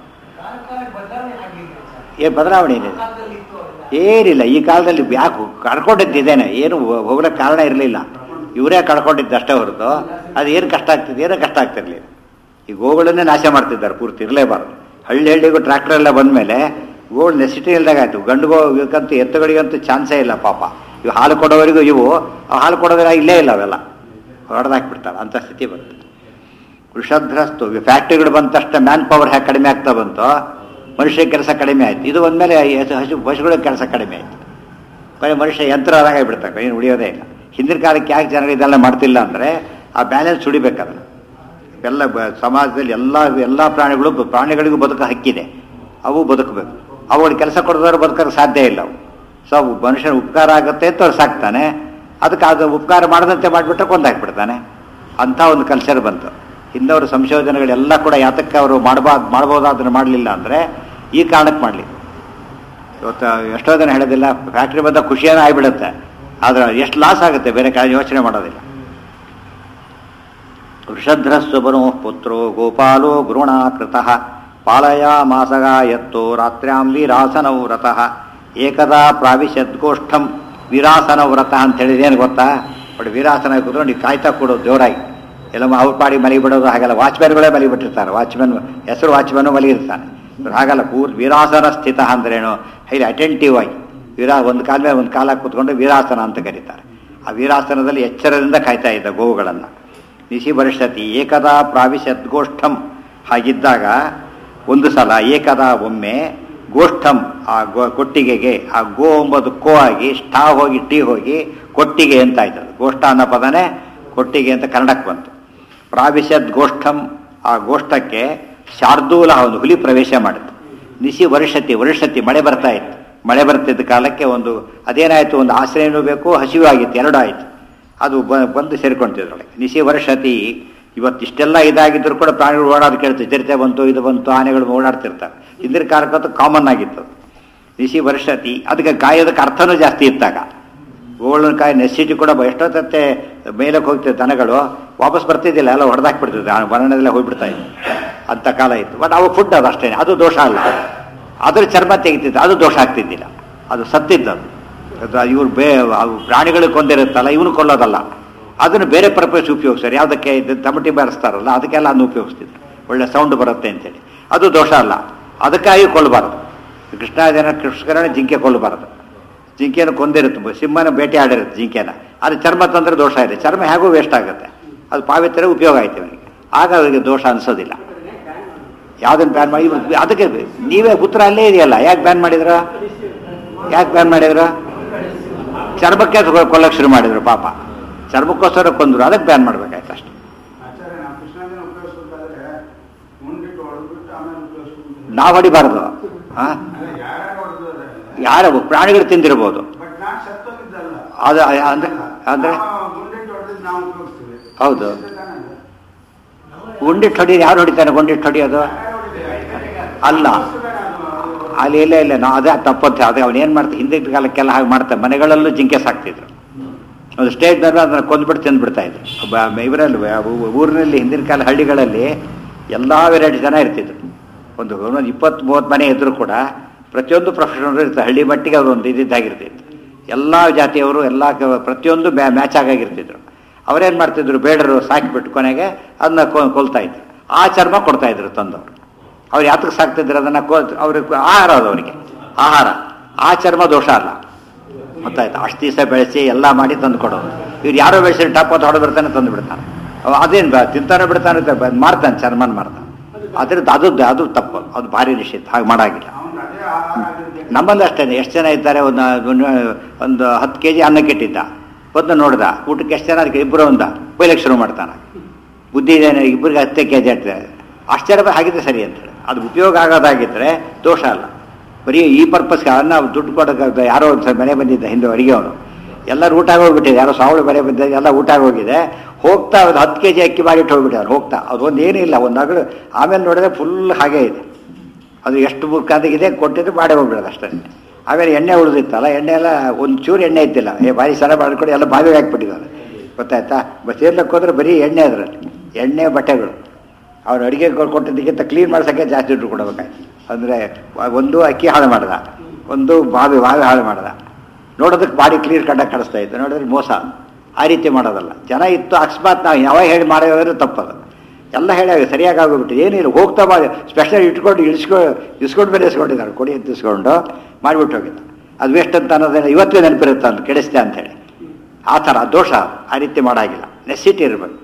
ಏ ಬದಲಾವಣೆ ಏನಿದೆ ಏನಿಲ್ಲ ಈ ಕಾಲದಲ್ಲಿ ಯಾಕೆ ಕಳ್ಕೊಂಡಿದ್ದೇನೆ ಏನು ಹೋಗ್ಲಿಕ್ಕೆ ಕಾರಣ ಇರಲಿಲ್ಲ ಇವರೇ ಕಳ್ಕೊಂಡಿದ್ದು ಅಷ್ಟೇ ಹೊರತು ಅದು ಏನು ಕಷ್ಟ ಆಗ್ತಿದೆ ಏನೋ ಕಷ್ಟ ಆಗ್ತಿರ್ಲಿಲ್ಲ ಈ ಗೋಗಳನ್ನೇ ನಾಶ ಮಾಡ್ತಿದ್ದಾರೆ ಪೂರ್ತಿ ಇರಲೇಬಾರ್ದು ಹಳ್ಳಿ ಹಳ್ಳಿಗೂ ಟ್ರ್ಯಾಕ್ಟರ್ ಎಲ್ಲ ಬಂದಮೇಲೆ ಗೋಳು ನೆಸಿಟಿ ಇಲ್ದಾಗ ಆಯ್ತು ಗಂಡು ಗೋಗಂತೂ ಎತ್ತುಗಳಿಗಂತೂ ಚಾನ್ಸೇ ಇಲ್ಲ ಪಾಪ ಇವು ಹಾಲು ಕೊಡೋವರೆಗೂ ಇವು ಆ ಹಾಲು ಕೊಡೋದ್ರ ಇಲ್ಲೇ ಇಲ್ಲ ಅವೆಲ್ಲ ಹೊಡೆದಾಕ್ಬಿಡ್ತಾರೆ ಅಂಥ ಸ್ಥಿತಿ ಬಂತು ವೃಷಧ್ರಸ್ತು ಫ್ಯಾಕ್ಟ್ರಿಗಳು ಬಂದ ತಕ್ಷಣ ಮ್ಯಾನ್ ಪವರ್ ಹ್ಯಾಕ್ ಕಡಿಮೆ ಆಗ್ತಾ ಬಂತು ಮನುಷ್ಯ ಕೆಲಸ ಕಡಿಮೆ ಆಯ್ತು ಇದು ಬಂದಮೇಲೆ ಹಸು ಪಶುಗಳ ಕೆಲಸ ಕಡಿಮೆ ಆಯ್ತು ಕೊನೆ ಮನುಷ್ಯ ಯಂತ್ರ ಬಿಡ್ತಾರೆ ಏನು ಉಳಿಯೋದೇ ಇಲ್ಲ ಹಿಂದಿನ ಕಾಲಕ್ಕೆ ಯಾಕೆ ಜನಗಳು ಇದೆಲ್ಲ ಮಾಡ್ತಿಲ್ಲ ಅಂದರೆ ಆ ಬ್ಯಾಲೆನ್ಸ್ ಉಳಿಬೇಕದನ್ನು ಎಲ್ಲ ಬ- ಸಮಾಜದಲ್ಲಿ ಎಲ್ಲ ಎಲ್ಲ ಪ್ರಾಣಿಗಳು ಪ್ರಾಣಿಗಳಿಗೂ ಬದುಕ ಹಕ್ಕಿದೆ ಅವು ಬದುಕಬೇಕು ಅವುಗಳು ಕೆಲಸ ಕೊಡದವ್ರು ಬದುಕೋಕೆ ಸಾಧ್ಯ ಇಲ್ಲ ಅವು ಸೊ ಅವು ಮನುಷ್ಯನ ಉಪಕಾರ ಆಗುತ್ತೆ ಅಂತ ಅವ್ರು ಸಾಕ್ತಾನೆ ಅದಕ್ಕೆ ಅದು ಉಪಕಾರ ಮಾಡದಂತೆ ಮಾಡಿಬಿಟ್ರೆ ಕೊಂದಾಕ್ಬಿಡ್ತಾನೆ ಅಂಥ ಒಂದು ಕಲ್ಚರ್ ಬಂತು ಹಿಂದವರು ಸಂಶೋಧನೆಗಳೆಲ್ಲ ಕೂಡ ಯಾತಕ್ಕೆ ಅವರು ಮಾಡಬಾರ್ದು ಮಾಡ್ಬೋದಾದ್ರೆ ಮಾಡಲಿಲ್ಲ ಅಂದರೆ ಈ ಕಾರಣಕ್ಕೆ ಮಾಡಲಿ ಇವತ್ತು ಎಷ್ಟೋ ಜನ ಹೇಳೋದಿಲ್ಲ ಫ್ಯಾಕ್ಟ್ರಿ ಬಂದ ಖುಷಿಯೇ ಆಗಿಬಿಡುತ್ತೆ ಆದರೆ ಎಷ್ಟು ಲಾಸ್ ಆಗುತ್ತೆ ಬೇರೆ ಕಾಲ ಯೋಚನೆ ಮಾಡೋದಿಲ್ಲ ವೃಷಧ್ರಸ್ವಬನೋ ಪುತ್ರೋ ಗೋಪಾಲೋ ಗುರುಣಾಕೃತಃ ಪಾಲಯಾಮಾಸಗ ಎತ್ತೋ ರಾತ್ರ್ಯಾಂ ವೀರಾಸನೌ ವ್ರತಃ ಏಕದಾ ಪ್ರಾವಿಶದ್ಗೋಷ್ಠಂ ವೀರಾಸನ ವ್ರತ ಅಂತ ಹೇಳಿದ್ರೆ ಏನು ಗೊತ್ತಾ ನೋಡಿ ವೀರಾಸನ ಕೂತ್ಕೊಂಡು ನೀವು ಕಾಯ್ತಾ ಕೊಡೋದು ಜೋರಾಗಿ ಎಲ್ಲ ಅವ್ರ ಪಾಡಿ ಮಲಗಿ ಬಿಡೋದು ಹಾಗೆಲ್ಲ ವಾಚ್ಮ್ಯಾನ್ಗಳೇ ಮಲಗಿ ಬಿಟ್ಟಿರ್ತಾರೆ ವಾಚ್ಮ್ಯಾನ್ ಹೆಸರು ವಾಚ್ಮ್ಯಾನು ಮಲಗಿರ್ತಾನೆ ಇವ್ರು ಹಾಗಲ್ಲ ಪೂರ್ ವೀರಾಸನ ಸ್ಥಿತ ಅಂದ್ರೇನು ಹೈಲಿ ಅಟೆಂಟಿವ್ ಆಗಿ ವೀರಾ ಒಂದು ಕಾಲ ಮೇಲೆ ಒಂದು ಕಾಲ ಕೂತ್ಕೊಂಡು ವೀರಾಸನ ಅಂತ ಕರೀತಾರೆ ಆ ವೀರಾಸನದಲ್ಲಿ ಎಚ್ಚರದಿಂದ ಕಾಯ್ತಾ ಇದ್ದ ಗೋವುಗಳನ್ನು ನಿಶಿ ಭವಿಷ್ಯತಿ ಏಕದಾ ಪ್ರಾವಿಶದ್ಗೋಷ್ಠಂ ಹಾಗಿದ್ದಾಗ ಒಂದು ಸಲ ಏಕದ ಒಮ್ಮೆ ಗೋಷ್ಠಂ ಆ ಗೋ ಕೊಟ್ಟಿಗೆಗೆ ಆ ಗೋ ಎಂಬುದು ಕೋ ಆಗಿ ಸ್ಟಾ ಹೋಗಿ ಟಿ ಹೋಗಿ ಕೊಟ್ಟಿಗೆ ಅಂತ ಆಯ್ತು ಅದು. ಗೋಷ್ಠ ಅನ್ನೋ ಪದನೇ ಕೊಟ್ಟಿಗೆ ಅಂತ ಕನ್ನಡಕ್ಕೆ ಬಂತು ಪ್ರಾವಿಶದ್ ಗೋಷ್ಠಂ ಆ ಗೋಷ್ಠಕ್ಕೆ ಶಾರ್ದೂಲ ಒಂದು ಹುಲಿ ಪ್ರವೇಶ ಮಾಡಿತು ನಿಶಿ ವರ್ಷತಿ ವರ್ಷತಿ ಮಳೆ ಬರ್ತಾ ಇತ್ತು ಮಳೆ ಬರ್ತಿದ್ದ ಕಾಲಕ್ಕೆ ಒಂದು ಅದೇನಾಯ್ತು ಒಂದು ಆಶ್ರಯನೂ ಬೇಕು ಹಸಿವು ಆಗಿತ್ತು ಎರಡೂ ಆಯ್ತು ಅದು ಬ- ಬಂದು ಸೇರ್ಕೊಂತಿದ್ರೊಳಗೆ ನಿಶಿ ವರ್ಷತಿ ಇವತ್ತು ಇಷ್ಟೆಲ್ಲ ಇದಾಗಿದ್ರು ಕೂಡ ಪ್ರಾಣಿಗಳು ಓಡಾಡಿ ಕೇಳ್ತೀವಿ ಚಿರತೆ ಬಂತು ಇದು ಬಂತು ಆನೆಗಳು ಓಡಾಡ್ತಿರ್ತಾರೆ ಹಿಂದಿನ ಕಾಲಕ್ಕಂತೂ ಕಾಮನ್ ಆಗಿತ್ತು ಅದು. ನಿಶಿ ವರ್ಷತಿ ಅದಕ್ಕೆ ಕಾಯೋದಕ್ಕೆ ಅರ್ಥನೂ ಜಾಸ್ತಿ ಇತ್ತಾಗ ಗೋಳನ ಕಾಯಿ ನೆಸಿಟಿ ಕೂಡ ಬ- ಎಷ್ಟೊತ್ತತ್ತೆ ಮೇಲಕ್ಕೆ ಹೋಗ್ತಿದ್ದ ದನಗಳು ವಾಪಸ್ ಬರ್ತಿದ್ದಿಲ್ಲ ಎಲ್ಲ ಹೊಡೆದಾಕ್ಬಿಡ್ತಿದ್ದೆ ಆ ವರ್ಣದಲ್ಲೇ ಹೋಗ್ಬಿಡ್ತಾ ಇತ್ತು ಅಂತ ಕಾಲ ಇತ್ತು ಬಟ್ ಅವಾಗ ಫುಡ್ ಅದು ಅಷ್ಟೇ ಅದು ದೋಷ ಅಲ್ಲ ಅದ್ರ ಚರ್ಮ ತೆಗಿತಿತ್ತು ಅದು ದೋಷ ಆಗ್ತಿದ್ದಿಲ್ಲ ಅದು ಸತ್ತಿದ್ದದು ಅದು ಇವ್ರು ಬೇ ಅವು ಪ್ರಾಣಿಗಳಿಗೆ ಕೊಂದಿರುತ್ತಲ್ಲ ಇವನು ಕೊಲ್ಲೋದಲ್ಲ ಅದನ್ನು ಬೇರೆ ಪರ್ಪಸ್ ಉಪಯೋಗಿಸ್ತಾರೆ ಯಾವುದಕ್ಕೆ ಇದು ತಮಟಿ ಬಾರಿಸ್ತಾರಲ್ಲ ಅದಕ್ಕೆಲ್ಲ ಅದನ್ನು ಉಪಯೋಗಿಸ್ತಿದ್ರು ಒಳ್ಳೆ ಸೌಂಡ್ ಬರುತ್ತೆ ಅಂತೇಳಿ ಅದು ದೋಷ ಅಲ್ಲ ಅದಕ್ಕಾಗಿ ಕೊಲ್ಲಬಾರದು ಕೃಷ್ಣ ಜನ ಕೃಷ್ಣನ ಜಿಂಕೆ ಕೊಲ್ಲಬಾರದು ಜಿಂಕೆಯನ್ನು ಕೊಂದಿರುತ್ತೆ ಸಿಂಹನ ಬೇಟೆ ಆಡಿರುತ್ತೆ ಜಿಂಕೆನ ಅದು ಚರ್ಮ ತಂದ್ರೆ ದೋಷ ಇದೆ ಚರ್ಮ ಹೇಗೂ ವೇಸ್ಟ್ ಆಗುತ್ತೆ ಅದು ಪಾವಿತ್ರ್ಯ ಉಪಯೋಗ ಆಯ್ತು ಅವನಿಗೆ ಆಗ ಅವರಿಗೆ ದೋಷ ಅನ್ಸೋದಿಲ್ಲ ಯಾವ್ದನ್ನ ಬ್ಯಾನ್ ಮಾಡಿ ಇವ್ರು ಅದಕ್ಕೆ ನೀವೇ ಉತ್ತರ ಅಲ್ಲೇ ಇದೆಯಲ್ಲ ಯಾಕೆ ಬ್ಯಾನ್ ಮಾಡಿದ್ರ ಯಾಕೆ ಬ್ಯಾನ್ ಮಾಡಿದ್ರು ಚರ್ಮಕ್ಕೆ ತಗೊ- ಕೊಲ್ಲಕ್ಕೆ ಶುರು ಮಾಡಿದ್ರು ಪಾಪ ಚರ್ಮಕ್ಕೋಸ್ಕರ ಕೊಂದ್ರು ಅದಕ್ಕೆ ಬ್ಯಾನ್ ಮಾಡ್ಬೇಕಾಯ್ತು ಅಷ್ಟೇ ಆಚಾರ್ಯ ನಾವು ಕೃಷ್ಣಾಂಜನ ಉಪಯೋಗಿಸ್ಬೇಕಾದ್ರೆ ಮುಂದಿಟ್ಟು ಹೊಡೆದ್ಬಿಟ್ಟು ಆಮೇಲೆ ಉಪಯೋಗಿಸ್ಬೇಕು ನಾವು ಹೊಡಿಬಾರ್ದು ಆ? ಅಲ್ಲ ಯಾರ್ಯಾರು ಹೊಡೆದ್ರೆ ಯಾರು ಪ್ರಾಣಿಗಳು ತಿಂದಿರ್ಬೋದು ಬಟ್ ನಾನ್ ಸತ್ತೋಗಿದ್ದಲ್ಲ ಅದು ಅಂದ್ರೆ ಅಂದ್ರೆ ನಾವು ಮುಂದಿಟ್ಟು ಹೊಡೆದಿದ್ದು ನಾವು ಉಪಯೋಗಿಸ್ತೀವಿ ಹೌದು. ಇದು ತಾನೇ ಅದು. ಗುಂಡಿಟ್ಟು ಹೊಡಿ ಯಾರು ಹೊಡಿತಾನೆ ಗುಂಡಿಟ್ಟು ಹೊಡಿಯೋದು ಯಾರ್ಯಾರು ಹೊಡಿತೀವಿ? ಅಲ್ಲ ಅಲ್ಲಿ ಇಲ್ಲ ಇಲ್ಲ ನಾವು ಅದೇ ತಪ್ಪಂತೆ ಅದೇ ಅವ್ನು ಏನು ಮಾಡ್ತಾ ಹಿಂದಿನ ಕಾಲಕ್ಕೆಲ್ಲ ಹಾಗೆ ಮಾಡ್ತಾರೆ ಮನೆಗಳಲ್ಲೂ ಜಿಂಕೆ ಸಾಕ್ತಿದ್ರು ಒಂದು ಸ್ಟೇಜ್ನಲ್ಲಿ ಅದನ್ನು ಕೊಂದ್ಬಿಟ್ಟು ತಿಂದ್ಬಿಡ್ತಾ ಇದ್ರು ಬ- ಇವರಲ್ಲಿ ಊ- ಊರಿನಲ್ಲಿ ಹಿಂದಿನ ಕಾಲ ಹಳ್ಳಿಗಳಲ್ಲಿ ಎಲ್ಲ ವೆರೈಟಿ ಜನ ಇರ್ತಿದ್ರು ಒಂದು ಒಂದೊಂದು ಇಪ್ಪತ್ತು ಮೂವತ್ತು ಮನೆ ಇದ್ದರೂ ಕೂಡ ಪ್ರತಿಯೊಂದು ಪ್ರೊಫೆಷನಲ್ ಇರ್ತಾರೆ ಹಳ್ಳಿ ಮಟ್ಟಿಗೆ ಅವರು ಒಂದು ಇದಿದ್ದಾಗಿರ್ತಿತ್ತು ಎಲ್ಲ ಜಾತಿಯವರು ಎಲ್ಲ ಕ- ಪ್ರತಿಯೊಂದು ಮ್ಯಾ ಮ್ಯಾಚ್ ಆಗಾಗಿರ್ತಿದ್ರು ಅವರೇನು ಮಾಡ್ತಿದ್ರು ಬೇಡರು ಸಾಕಿಬಿಟ್ಟು ಕೊನೆಗೆ ಅದನ್ನ ಕೊ- ಕೊಲ್ತಾ ಇದ್ರು ಆ ಚರ್ಮ ಕೊಡ್ತಾ ಇದ್ರು ತಂದವರು ಅವ್ರು ಯಾತಕ್ಕೆ ಸಾಕ್ತಿದ್ರು ಅದನ್ನು ಕೋ ಅವ್ರಿಗೆ ಆಹಾರ ಅದು ಅವರಿಗೆ ಆಹಾರ ಆ ಚರ್ಮ ದೋಷ ಅಲ್ಲ ಗೊತ್ತಾಯ್ತು ಅಷ್ಟು ದಿವಸ ಬೆಳೆಸಿ ಎಲ್ಲ ಮಾಡಿ ತಂದು ಕೊಡೋದು ಇವ್ರು ಯಾರೋ ಬೆಳೆಸಿ ಟಪ್ ಅಂತ ಹೊಡೆ ಬರ್ತಾನೆ ತಂದು ಬಿಡ್ತಾನೆ ಅವ ಅದೇನು ಬ ತಿಂತಾನೆ ಬಿಡ್ತಾನೆ ಅಂತ ಬ- ಮಾರ್ತಾನೆ ಚರ್ಮನ್ ಮಾರ್ತಾನೆ ಅದ್ರದ್ದು ಅದು ಅದು ತಪ್ಪು ಅದು ಭಾರಿ ನಿಷೇಧ ಹಾಗೆ ಮಾಡಾಗಿಲ್ಲ ಅವ್ನು ಅದೇ ಆಹಾರ ಆಗಿರ್ಬೇಕು. ನಮ್ಮಲ್ಲಿ ಅಷ್ಟೇ ಎಷ್ಟು ಜನ ಇದ್ದಾರೆ ಒಂದು ಒಂದು- ಒಂದು ಹತ್ತು ಕೆ ಜಿ ಅನ್ನ ಕೆಟ್ಟಿದ್ದ ಒಂದು ನೋಡ್ದ ಊಟಕ್ಕೆ ಎಷ್ಟು ಜನ ಅದಕ್ಕೆ ಇಬ್ಬರು ಒಂದ ಬೈಲಕ್ಕೆ ಶುರು ಮಾಡ್ತಾನೆ ಬುದ್ಧಿ ಇದೆ ಇಬ್ಬರಿಗೆ ಹತ್ತೇ ಕೆ ಜಿ ಆಗ್ತದೆ ಆಶ್ಚರ್ಯ ಹಾಗಿದ್ರೆ ಸರಿ ಅಂತೇಳಿ ಅದು ಉಪಯೋಗ ಆಗೋದಾಗಿದ್ರೆ ದೋಷ ಅಲ್ಲ ಬರೀ ಈ ಪರ್ಪಸ್ಗೆ ಅನ್ನ ದುಡ್ಡು ಕೊಡೋಕೆ ಯಾರೋ ಒಂದು ಸಲ ಮನೆ ಬಂದಿದ್ದ ಹಿಂದೆ ಅಡಿಗೆ ಅವನು ಎಲ್ಲರೂ ಊಟ ಆಗೋಗ್ಬಿಟ್ಟಿದೆ ಯಾರೋ ಸಾವಿರ ಮನೆ ಬಂದಿದೆ ಎಲ್ಲ ಊಟ ಆಗೋಗಿದೆ ಹೋಗ್ತಾ ಒಂದು ಹತ್ತು ಕೆ ಜಿ ಅಕ್ಕಿ ಮಾಡಿಟ್ಟು ಹೋಗ್ಬಿಟ್ಟಿದ್ದಾರೆ ಹೋಗ್ತಾ ಅದೊಂದು ಏನಿಲ್ಲ ಒಂದು ಅಗಳು ಆಮೇಲೆ ನೋಡಿದ್ರೆ ಫುಲ್ ಹಾಗೇ ಇದೆ ಅದು ಎಷ್ಟು ಬುಕ್ಕಾದಿಗಿದೆ ಕೊಟ್ಟಿದ್ದು ಮಾಡೇ ಹೋಗ್ಬಿಡೋದು ಅಷ್ಟೇ ಆಮೇಲೆ ಎಣ್ಣೆ ಉಳಿದಿತ್ತಲ್ಲ ಎಣ್ಣೆ ಎಲ್ಲ ಒಂದು ಚೂರು ಎಣ್ಣೆ ಇದ್ದಿಲ್ಲ ಏ ಬಾಯಿ ಸರ ಮಾಡ್ಕೊಂಡು ಎಲ್ಲ ಬಾವಿಗೆ ಹಾಕ್ಬಿಟ್ಟಿದ್ದಾರೆ ಗೊತ್ತಾಯ್ತಾ ಬಸ್ ಸೇರ್ಲಕ್ಕೆ ಹೋದ್ರೆ ಬರೀ ಎಣ್ಣೆ ಅದರಲ್ಲಿ ಎಣ್ಣೆ ಬಟ್ಟೆಗಳು ಅವ್ರು ಅಡುಗೆ ಕೊಟ್ಟಿದ್ದಕ್ಕಿಂತ ಕ್ಲೀನ್ ಮಾಡ್ಸೋಕ್ಕೆ ಜಾಸ್ತಿ ದುಡ್ಡು ಕೊಡಬೇಕಾಯ್ತು ಅಂದರೆ ಒಂದು ಅಕ್ಕಿ ಹಾಳು ಮಾಡ್ದ ಒಂದು ಬಾವಿ ಬಾವಿ ಹಾಳು ಮಾಡ್ದ ನೋಡೋದಕ್ಕೆ ಬಾಡಿ ಕ್ಲೀನ್ ಕಂಡಾಗ ಕಾಣಿಸ್ತಾ ಇತ್ತು ನೋಡಿದ್ರೆ ಮೋಸ ಆ ರೀತಿ ಮಾಡೋದಲ್ಲ ಜನ ಇತ್ತು ಅಕಸ್ಮಾತ್ ನಾವು ಯಾವಾಗ ಹೇಳಿ ಮಾಡೋದ್ರೆ ತಪ್ಪದು ಎಲ್ಲ ಹೇಳಿ ಸರಿಯಾಗಿ ಆಗೋಗ್ಬಿಟ್ಟು ಏನಿಲ್ಲ ಹೋಗ್ತಾ ಮಾಡಿ ಸ್ಪೆಷಲ್ ಇಟ್ಕೊಂಡು ಇಳಿಸ್ಕೊ ಇಸ್ಕೊಂಡು ಬೇರೆ ಇಸ್ಕೊಂಡಿದ್ದಾರೆ ಕೊಡಿ ಅಂತ ಇಸ್ಕೊಂಡು ಮಾಡಿಬಿಟ್ಟು ಹೋಗಿದ್ದ ಅದು ವೇಸ್ಟ್ ಅಂತ ಅನ್ನೋದೇನು ಇವತ್ತೇ ನೆನಪಿರುತ್ತೆ ಅಂತ ಕೆಡಿಸ್ತೆ ಅಂತೇಳಿ ಆ ಥರ ದೋಷ ಆ ರೀತಿ ಮಾಡಾಗಿಲ್ಲ ನೆಸಿಟಿ ಇರಬೇಕು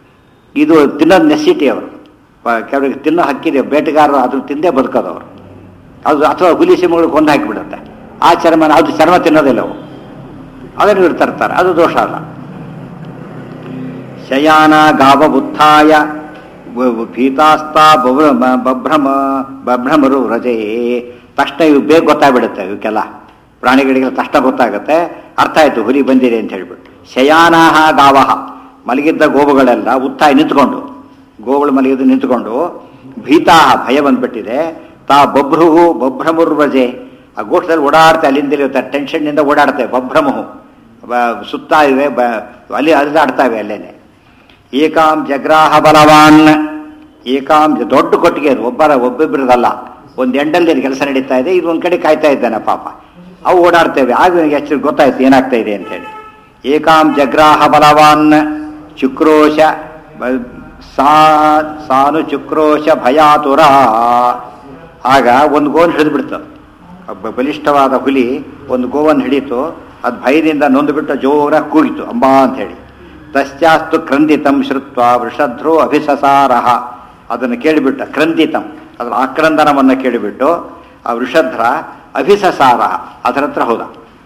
ಇದು ತಿನ್ನೋದು ನೆಸಿಟಿ ಅವರು ಕೆಲವರಿಗೆ ತಿನ್ನೋ ಹಕ್ಕಿದೆ ಬೇಟೆಗಾರರು ಅದನ್ನು ತಿಂದೇ ಬದುಕೋದು ಅವರು ಅದು ಅಥವಾ ಹುಲಿ ಸಿಂಹಗಳು ಕೊಂದು ಹಾಕಿಬಿಡುತ್ತೆ ಆ ಚರ್ಮನ ಅದು ಚರ್ಮ ತಿನ್ನೋದಿಲ್ಲ ಅವು ಅದನ್ನು ಇವ್ರು ತರ್ತಾರೆ ಅದು ದೋಷ ಅಲ್ಲ ಶಯಾನ ಗಾವ ಬುತ್ಥಾಯ ವ- ವ- ಭೀತಾಸ್ತಾ ಬಬ್ರ ಬ- ಬಭ್ರಮ ಬಭ್ರಮರು ರಜೆ ತಕ್ಷಣ ಇವು ಬೇಗ ಗೊತ್ತಾಗ್ಬಿಡುತ್ತೆ ಇವಕ್ಕೆಲ್ಲ ಪ್ರಾಣಿಗಳಿಗೆ ತಕ್ಷಣ ಗೊತ್ತಾಗುತ್ತೆ ಅರ್ಥ ಆಯ್ತು ಹುಲಿ ಬಂದಿದೆ ಅಂತ ಹೇಳ್ಬಿಟ್ಟು ಶಯಾನಾಹ ಗಾವಹ ಮಲಗಿದ್ದ ಗೋವುಗಳೆಲ್ಲ ಉತ್ತಾಯ ನಿಂತ್ಕೊಂಡು ಗೋವುಗಳು ಮಲಗಿದ್ದು ನಿಂತ್ಕೊಂಡು ಭೀತಾಹ ಭಯ ಬಂದ್ಬಿಟ್ಟಿದೆ ತಾ ಬಭ್ರುಹು ಬಭ್ರಮುರ್ವಜೆ ಆ ಗೋಷ್ಠದಲ್ಲಿ ಓಡಾಡ್ತಾ ಅಲ್ಲಿಂದ ಇರುತ್ತೆ ಟೆನ್ಷನ್ನಿಂದ ಓಡಾಡ್ತೇವೆ ಬಭ್ರಮುಹು ಬ- ಸುತ್ತಾ ಇವೆ ಬ ಅಲ್ಲಿ ಅರಿದಾಡ್ತಾವೆ ಅಲ್ಲೇನೆ ಏಕಾಂ ಜಗ್ರಾಹ ಬಲವಾನ್ ಏಕಾಂ ಜ- ದೊಡ್ಡ ಕೊಟ್ಟಿಗೆ ಅದು ಒಬ್ಬರ ಒಬ್ಬೊಬ್ಬರದಲ್ಲ ಒಂದು ಎಂಡಲ್ಲಿ ಕೆಲಸ ನಡೀತಾ ಇದೆ ಇದು ಒಂದು ಕಡೆ ಕಾಯ್ತಾ ಇದ್ದಾನೆ ಪಾಪ ಅವು ಓಡಾಡ್ತೇವೆ ಆಗ ನನಗೆ ಎಷ್ಟು ಗೊತ್ತಾಯ್ತು ಏನಾಗ್ತಾ ಇದೆ ಅಂತೇಳಿ ಏಕಾಂ ಜಗ್ರಾಹ ಬಲವಾನ್ ಚುಕ್ರೋಶ ಬ- ಸಾ ಸಾನು ಚುಕ್ರೋಶ ಭಯಾತುರ ಆಗ ಒಂದು ಗೋನ್ ಹಿಡಿದು ಬಿಡ್ತದೆ ಒಬ್ಬ ಬಲಿಷ್ಠವಾದ ಹುಲಿ ಒಂದು ಗೋವನ್ನು ಹಿಡಿತು ಅದು ಭಯದಿಂದ ನೊಂದುಬಿಟ್ಟು ಜೋರಾಗಿ ಕೂಗಿತು ಅಂಬಾ ಅಂತ ಹೇಳಿ ತಶ್ಚಾಸ್ತು ಕ್ರಂದಿತಂ ಶ್ರುತ್ವ ವೃಷಧ್ರೋ ಅಭಿಸಸಾರಹ ಅದನ್ನು ಕೇಳಿಬಿಟ್ಟ ಕ್ರಂದಿತಂ ಅದರ ಆಕ್ರಂದನವನ್ನು ಕೇಳಿಬಿಟ್ಟು ಆ ವೃಷಧ್ರ ಅಭಿಸಸಾರ ಅದರ ಹತ್ರ ಹೋದ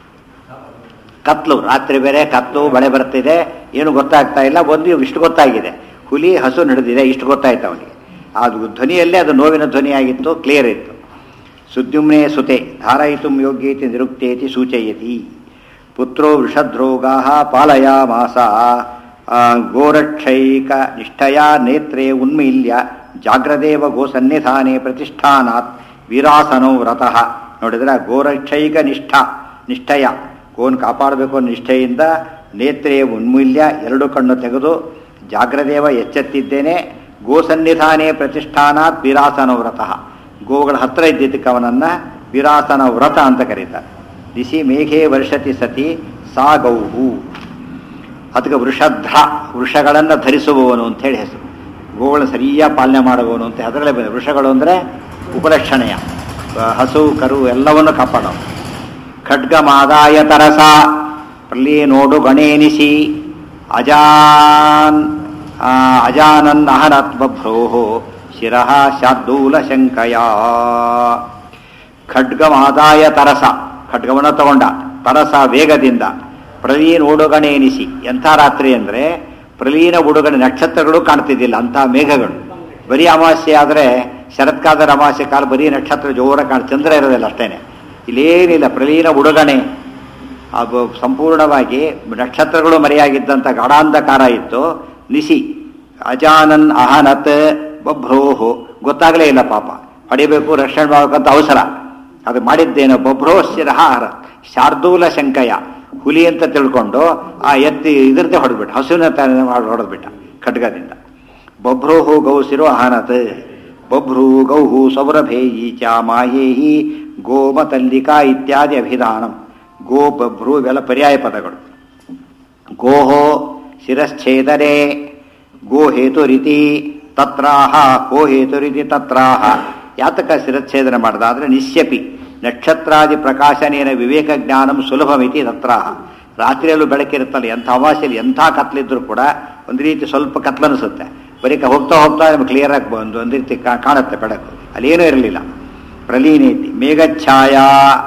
ಕತ್ಲು ರಾತ್ರಿ ಬೇರೆ ಕತ್ಲು ಮಳೆ ಬರ್ತಿದೆ ಏನು ಗೊತ್ತಾಗ್ತಾ ಇಲ್ಲ ಒಂದು ಇಷ್ಟು ಗೊತ್ತಾಗಿದೆ ಹುಲಿ ಹಸು ನಡೆದಿದೆ ಇಷ್ಟು ಗೊತ್ತಾಯ್ತು ಅವನಿಗೆ ಅದು ಧ್ವನಿಯಲ್ಲೇ ಅದು ನೋವಿನ ಧ್ವನಿಯಾಗಿತ್ತು ಕ್ಲಿಯರ್ ಇತ್ತು ಸುದ್ಯುಮ್ನೆ ಸುತೆ ಧಾರಯಿತು ಯೋಗ್ಯೇತಿ ನಿರುಕ್ತೇತಿ ಸೂಚಯತಿ ಪುತ್ರೋ ವೃಷಧ್ರೋಗಾ ಪಾಲಯಾಮಾಸ ಆ, ಗೋರಕ್ಷೈಕ ನಿಷ್ಠಯ ನೇತ್ರೇ ಉನ್ಮೀಲ್ಯ ಜಾಗ್ರದೇವ ಗೋಸನ್ನಿಧಾನೆ ಪ್ರತಿಷ್ಠಾನಾತ್ ವೀರಾಸನೋ ವ್ರತಃ ನೋಡಿದ್ರೆ ಗೋರಕ್ಷೈಕ ನಿಷ್ಠ ನಿಷ್ಠಯ ಗೋನ್ ಕಾಪಾಡಬೇಕು ಅನ್ನೋ ನಿಷ್ಠೆಯಿಂದ ನೇತ್ರೇ ಉನ್ಮೂಲ್ಯ ಎರಡು ಕಣ್ಣು ತೆಗೆದು ಜಾಗ್ರದೇವ ಎಚ್ಚೆತ್ತಿದ್ದೇನೆ ಗೋಸನ್ನಿಧಾನೆ ಪ್ರತಿಷ್ಠಾನಾತ್ ವೀರಾಸನ ವ್ರತಃ ಗೋಗಳ ಹತ್ರ ಇದ್ದಿದ್ದಕ್ಕೆ ಅವನನ್ನ ವಿರಾಸನ ವ್ರತ ಅಂತ ಕರೀತಾರೆ ದಿಸಿ ಮೇಘೇ ವರ್ಷತಿ ಸತಿ ಸಾ ಗೌಹು ಅದಕ್ಕೆ ವೃಷಧ್ರ ವೃಷಗಳನ್ನು ಧರಿಸುವವನು ಅಂತ ಹೇಳಿ ಹೆಸರು ಗೋಗಳನ್ನು ಸರಿಯಾಗಿ ಪಾಲನೆ ಮಾಡುವವನು ಅಂತ ಅದರಲ್ಲೇ ಬಂದ ವೃಷಗಳು ಅಂದರೆ ಉಪಲಕ್ಷಣೆಯ ಆ, ಹಸು ಕರು ಎಲ್ಲವನ್ನು ಕಾಪಾಡೋ ಖಡ್ಗಮಾದಾಯ ತರಸ ನೋಡು ಗಣೇನಿಸಿ ಅಜಾನ್ ಆ, ಅಜಾನನ್ ಅಹನತ್ ಬಭ್ರೋ ಶಿರಃ ಶಾರ್ದೂಲ ಶಂಕಯ ಖಡ್ಗಮಾದಾಯ ತರಸ ಖಡ್ಗವನ್ನು ತಗೊಂಡ ತರಸ ವೇಗದಿಂದ ಪ್ರಲೀನ ಉಡುಗಣೆನಿಸಿ ಎಂಥ ರಾತ್ರಿ ಅಂದರೆ ಪ್ರಲೀನ ಉಡುಗಣೆ ನಕ್ಷತ್ರಗಳು ಕಾಣ್ತಿದ್ದಿಲ್ಲ ಅಂಥ ಮೇಘಗಳು ಬರೀ ಅಮಾವಾಸ್ಯೆ ಆದರೆ ಶರತ್ಕಾಲದ ಅಮಾವಾಸ್ಯೆ ಕಾಲ ಬರೀ ನಕ್ಷತ್ರ ಜೋರ ಕಾಣ ಚಂದ್ರ ಇರೋದಿಲ್ಲ ಅಷ್ಟೇನೆ ಇಲ್ಲೇನಿಲ್ಲ ಪ್ರಲೀನ ಉಡುಗಣೆ ಹಾಗೂ ಸಂಪೂರ್ಣವಾಗಿ ನಕ್ಷತ್ರಗಳು ಮರೆಯಾಗಿದ್ದಂಥ ಗಾಢಾಂಧಕಾರ ಇತ್ತು ನಿಸಿ ಅಜಾನನ್ ಅಹನತ್ ಬಭ್ರೋಹು ಗೊತ್ತಾಗಲೇ ಇಲ್ಲ ಪಾಪ ಹೊಡಿಬೇಕು ರಕ್ಷಣೆ ಮಾಡಬೇಕಂತ ಅವಸರ ಅದು ಮಾಡಿದ್ದೇನು ಬೊಬ್ರೋ ಶಿರಹಾರ ಶಾರ್ದೂಲ ಶಂಕಯ ಹುಲಿ ಅಂತ ತಿಳ್ಕೊಂಡು ಆ ಎತ್ತಿ ಇದರದ್ದೇ ಹೊಡೆದ್ಬಿಟ್ಟ ಹಸುವಿನ ತಾನೇ ಹೊಡೆದ್ಬಿಟ್ಟ ಖಡ್ಗದಿಂದ ಬಭ್ರೂಹು ಗೌಸಿರೋ ಆನತ್ ಬಭ್ರೂ ಗೌಹು ಸೌರಭೇಯಿ ಚ ಮಾಯೇಹಿ ಗೋಮತಲ್ಲಿಕಾ ಇತ್ಯಾದಿ ಅಭಿಧಾನಂ ಗೋ ಬಭ್ರೂ ಇವೆಲ್ಲ ಪರ್ಯಾಯ ಪದಗಳು ಗೋಹೋ ಶಿರಶ್ಛೇದನೆ ಗೋ ಹೇತುರಿತಿ ತತ್ರಾಹ ಗೋ ಹೇತುರಿತಿ ತತ್ರಾಹ ಯಾತಕ ಶಿರಚ್ಛೇದನ ಮಾಡ್ದಾದ್ರೆ ನಿಶ್ಯಪಿ ನಕ್ಷತ್ರಾದಿ ಪ್ರಕಾಶನೇನ ವಿವೇಕ ಜ್ಞಾನಂ ಸುಲಭಮಿತಿ ತತ್ರಾಹ ರಾತ್ರಿಯಲ್ಲೂ ಬೆಳಕಿರುತ್ತಲ್ಲ ಎಂಥ ಅಮಾವಾಸ್ಯಲ್ಲಿ ಎಂಥ ಕತ್ಲಿದ್ರು ಕೂಡ ಒಂದು ರೀತಿ ಸ್ವಲ್ಪ ಕತ್ಲನಿಸುತ್ತೆ ಬರೀ ಕ- ಹೋಗ್ತಾ ಹೋಗ್ತಾ ನಮ್ಗೆ ಕ್ಲಿಯರ್ ಆಗಿ ಒಂದು ಒಂದು ರೀತಿ ಕಾ- ಕಾಣುತ್ತೆ ಬೆಳಕು ಅಲ್ಲೇನೂ ಇರಲಿಲ್ಲ ಪ್ರಲೀನೇತಿ ಮೇಘಛಾಯಾ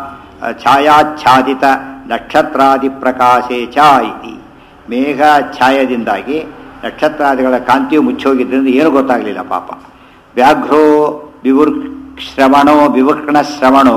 ಛಾಯಾಚ್ಛಾದಿತ ನಕ್ಷತ್ರಾದಿ ಪ್ರಕಾಶೇ ಚ ಇತಿ ಮೇಘ ಛಾಯದಿಂದಾಗಿ ನಕ್ಷತ್ರಾದಿಗಳ ಕಾಂತಿಯು ಮುಚ್ಚೋಗಿದ್ದರಿಂದ ಏನು ಗೊತ್ತಾಗಲಿಲ್ಲ ಪಾಪ ವ್ಯಾಘ್ರೋ ವಿವೃ ಶ್ರವಣೋ ವಿವೃಕ್ಣ ಶ್ರವಣೋ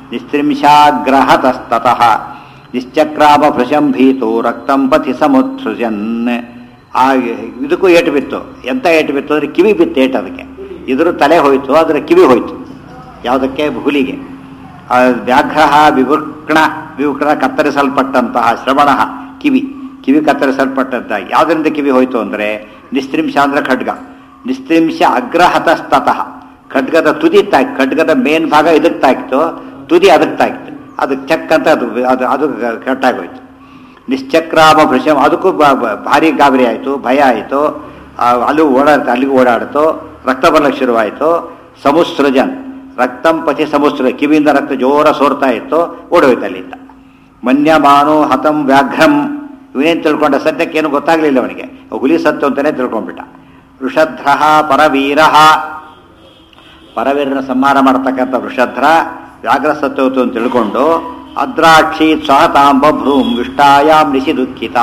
ನಿಸ್ತ್ರಿಂಶಾಗ್ರಹತಸ್ತತಃ ನಿಶ್ಚಕ್ರಾಮ ಭೃಶಂ ಭೀತು ರಕ್ತಂ ಪಥಿ ಸಮುತ್ಸೃಜನ್ ಆ ಇದಕ್ಕೂ ಏಟು ಬಿತ್ತು ಎಂತ ಏಟು ಬಿತ್ತು ಅಂದರೆ ಕಿವಿ ಬಿತ್ತು ಏಟು ಅದಕ್ಕೆ ಇದ್ರ ತಲೆ ಹೋಯ್ತು ಅದರ ಕಿವಿ ಹೋಯ್ತು ಯಾವುದಕ್ಕೆ ಹುಲಿಗೆ ಆ ವ್ಯಾಘ್ರ ವಿವೃಕ್ಣ ವಿವೃಕ್ಣ ಕತ್ತರಿಸಲ್ಪಟ್ಟಂತಹ ಶ್ರವಣ ಕಿವಿ ಕಿವಿ ಕತ್ತರಿಸಲ್ಪಟ್ಟಂತ ಯಾವುದರಿಂದ ಕಿವಿ ಹೋಯ್ತು ಅಂದರೆ ನಿಸ್ತ್ರಿಂಶ ಅಂದ್ರೆ ಖಡ್ಗ ನಿಸ್ತ್ರಿಂಶ ಅಗ್ರಹತಸ್ತತಃ ಖಡ್ಗದ ತುದಿ ತಾಕ್ ಖಡ್ಗದ ಮೇನ್ ಭಾಗ ಇದಕ್ಕೆ ತಾಕಿತು ತುದಿ ಅದಕ್ಕೆ ತಾಕಿತು ಅದಕ್ಕೆ ಚಕ್ ಅಂತ ಅದು ಅದು ಅದು ಕಟ್ಟಾಗೋಯ್ತು ನಿಶ್ಚಕ್ರಾಮ ಭೃಶಂ ಅದಕ್ಕೂ ಬ- ಬ- ಭಾರಿ ಗಾಬರಿ ಆಯಿತು ಭಯ ಆಯಿತು ಅಲ್ಲೂ ಓಡಾಡ್ತು ಅಲ್ಲಿಗೂ ಓಡಾಡ್ತು ರಕ್ತ ಬರ್ಲಿಕ್ಕೆ ಶುರುವಾಯಿತು ಸಮುಸೃಜನ್ ರಕ್ತಂ ಪಚಿ ಸಮುಸೃ ಕಿವಿಯಿಂದ ರಕ್ತ ಜೋರ ಸೋರ್ತಾ ಇತ್ತು ಓಡೋಯ್ತು ಅಲ್ಲಿಂದ ಮನ್ಯಮಾನು ಹತಂ ವ್ಯಾಘ್ರಂ ಇವನೇನು ತಿಳ್ಕೊಂಡ ಸದ್ಯಕ್ಕೇನು ಗೊತ್ತಾಗ್ಲಿಲ್ಲ ಅವನಿಗೆ ಹುಲಿ ಸತ್ತು ಅಂತಾನೆ ತಿಳ್ಕೊಂಡ್ಬಿಟ್ಟ ವೃಷಧ್ರ ಪರವೀರ ಪರವೀರನ ಸಂಹಾರ ಮಾಡತಕ್ಕಂಥ ವೃಷಧ್ರ ವ್ಯಾಘ್ರ ಸತ್ತೋತು ಅಂತ ತಿಳ್ಕೊಂಡು ಅದ್ರಾಕ್ಷಿ ಸ್ವಹತಾಂ ಬಭ್ರೂಂ ವಿಷ್ಟಾಯಾಮ್ ನಿಶಿ ದುಃಖಿತ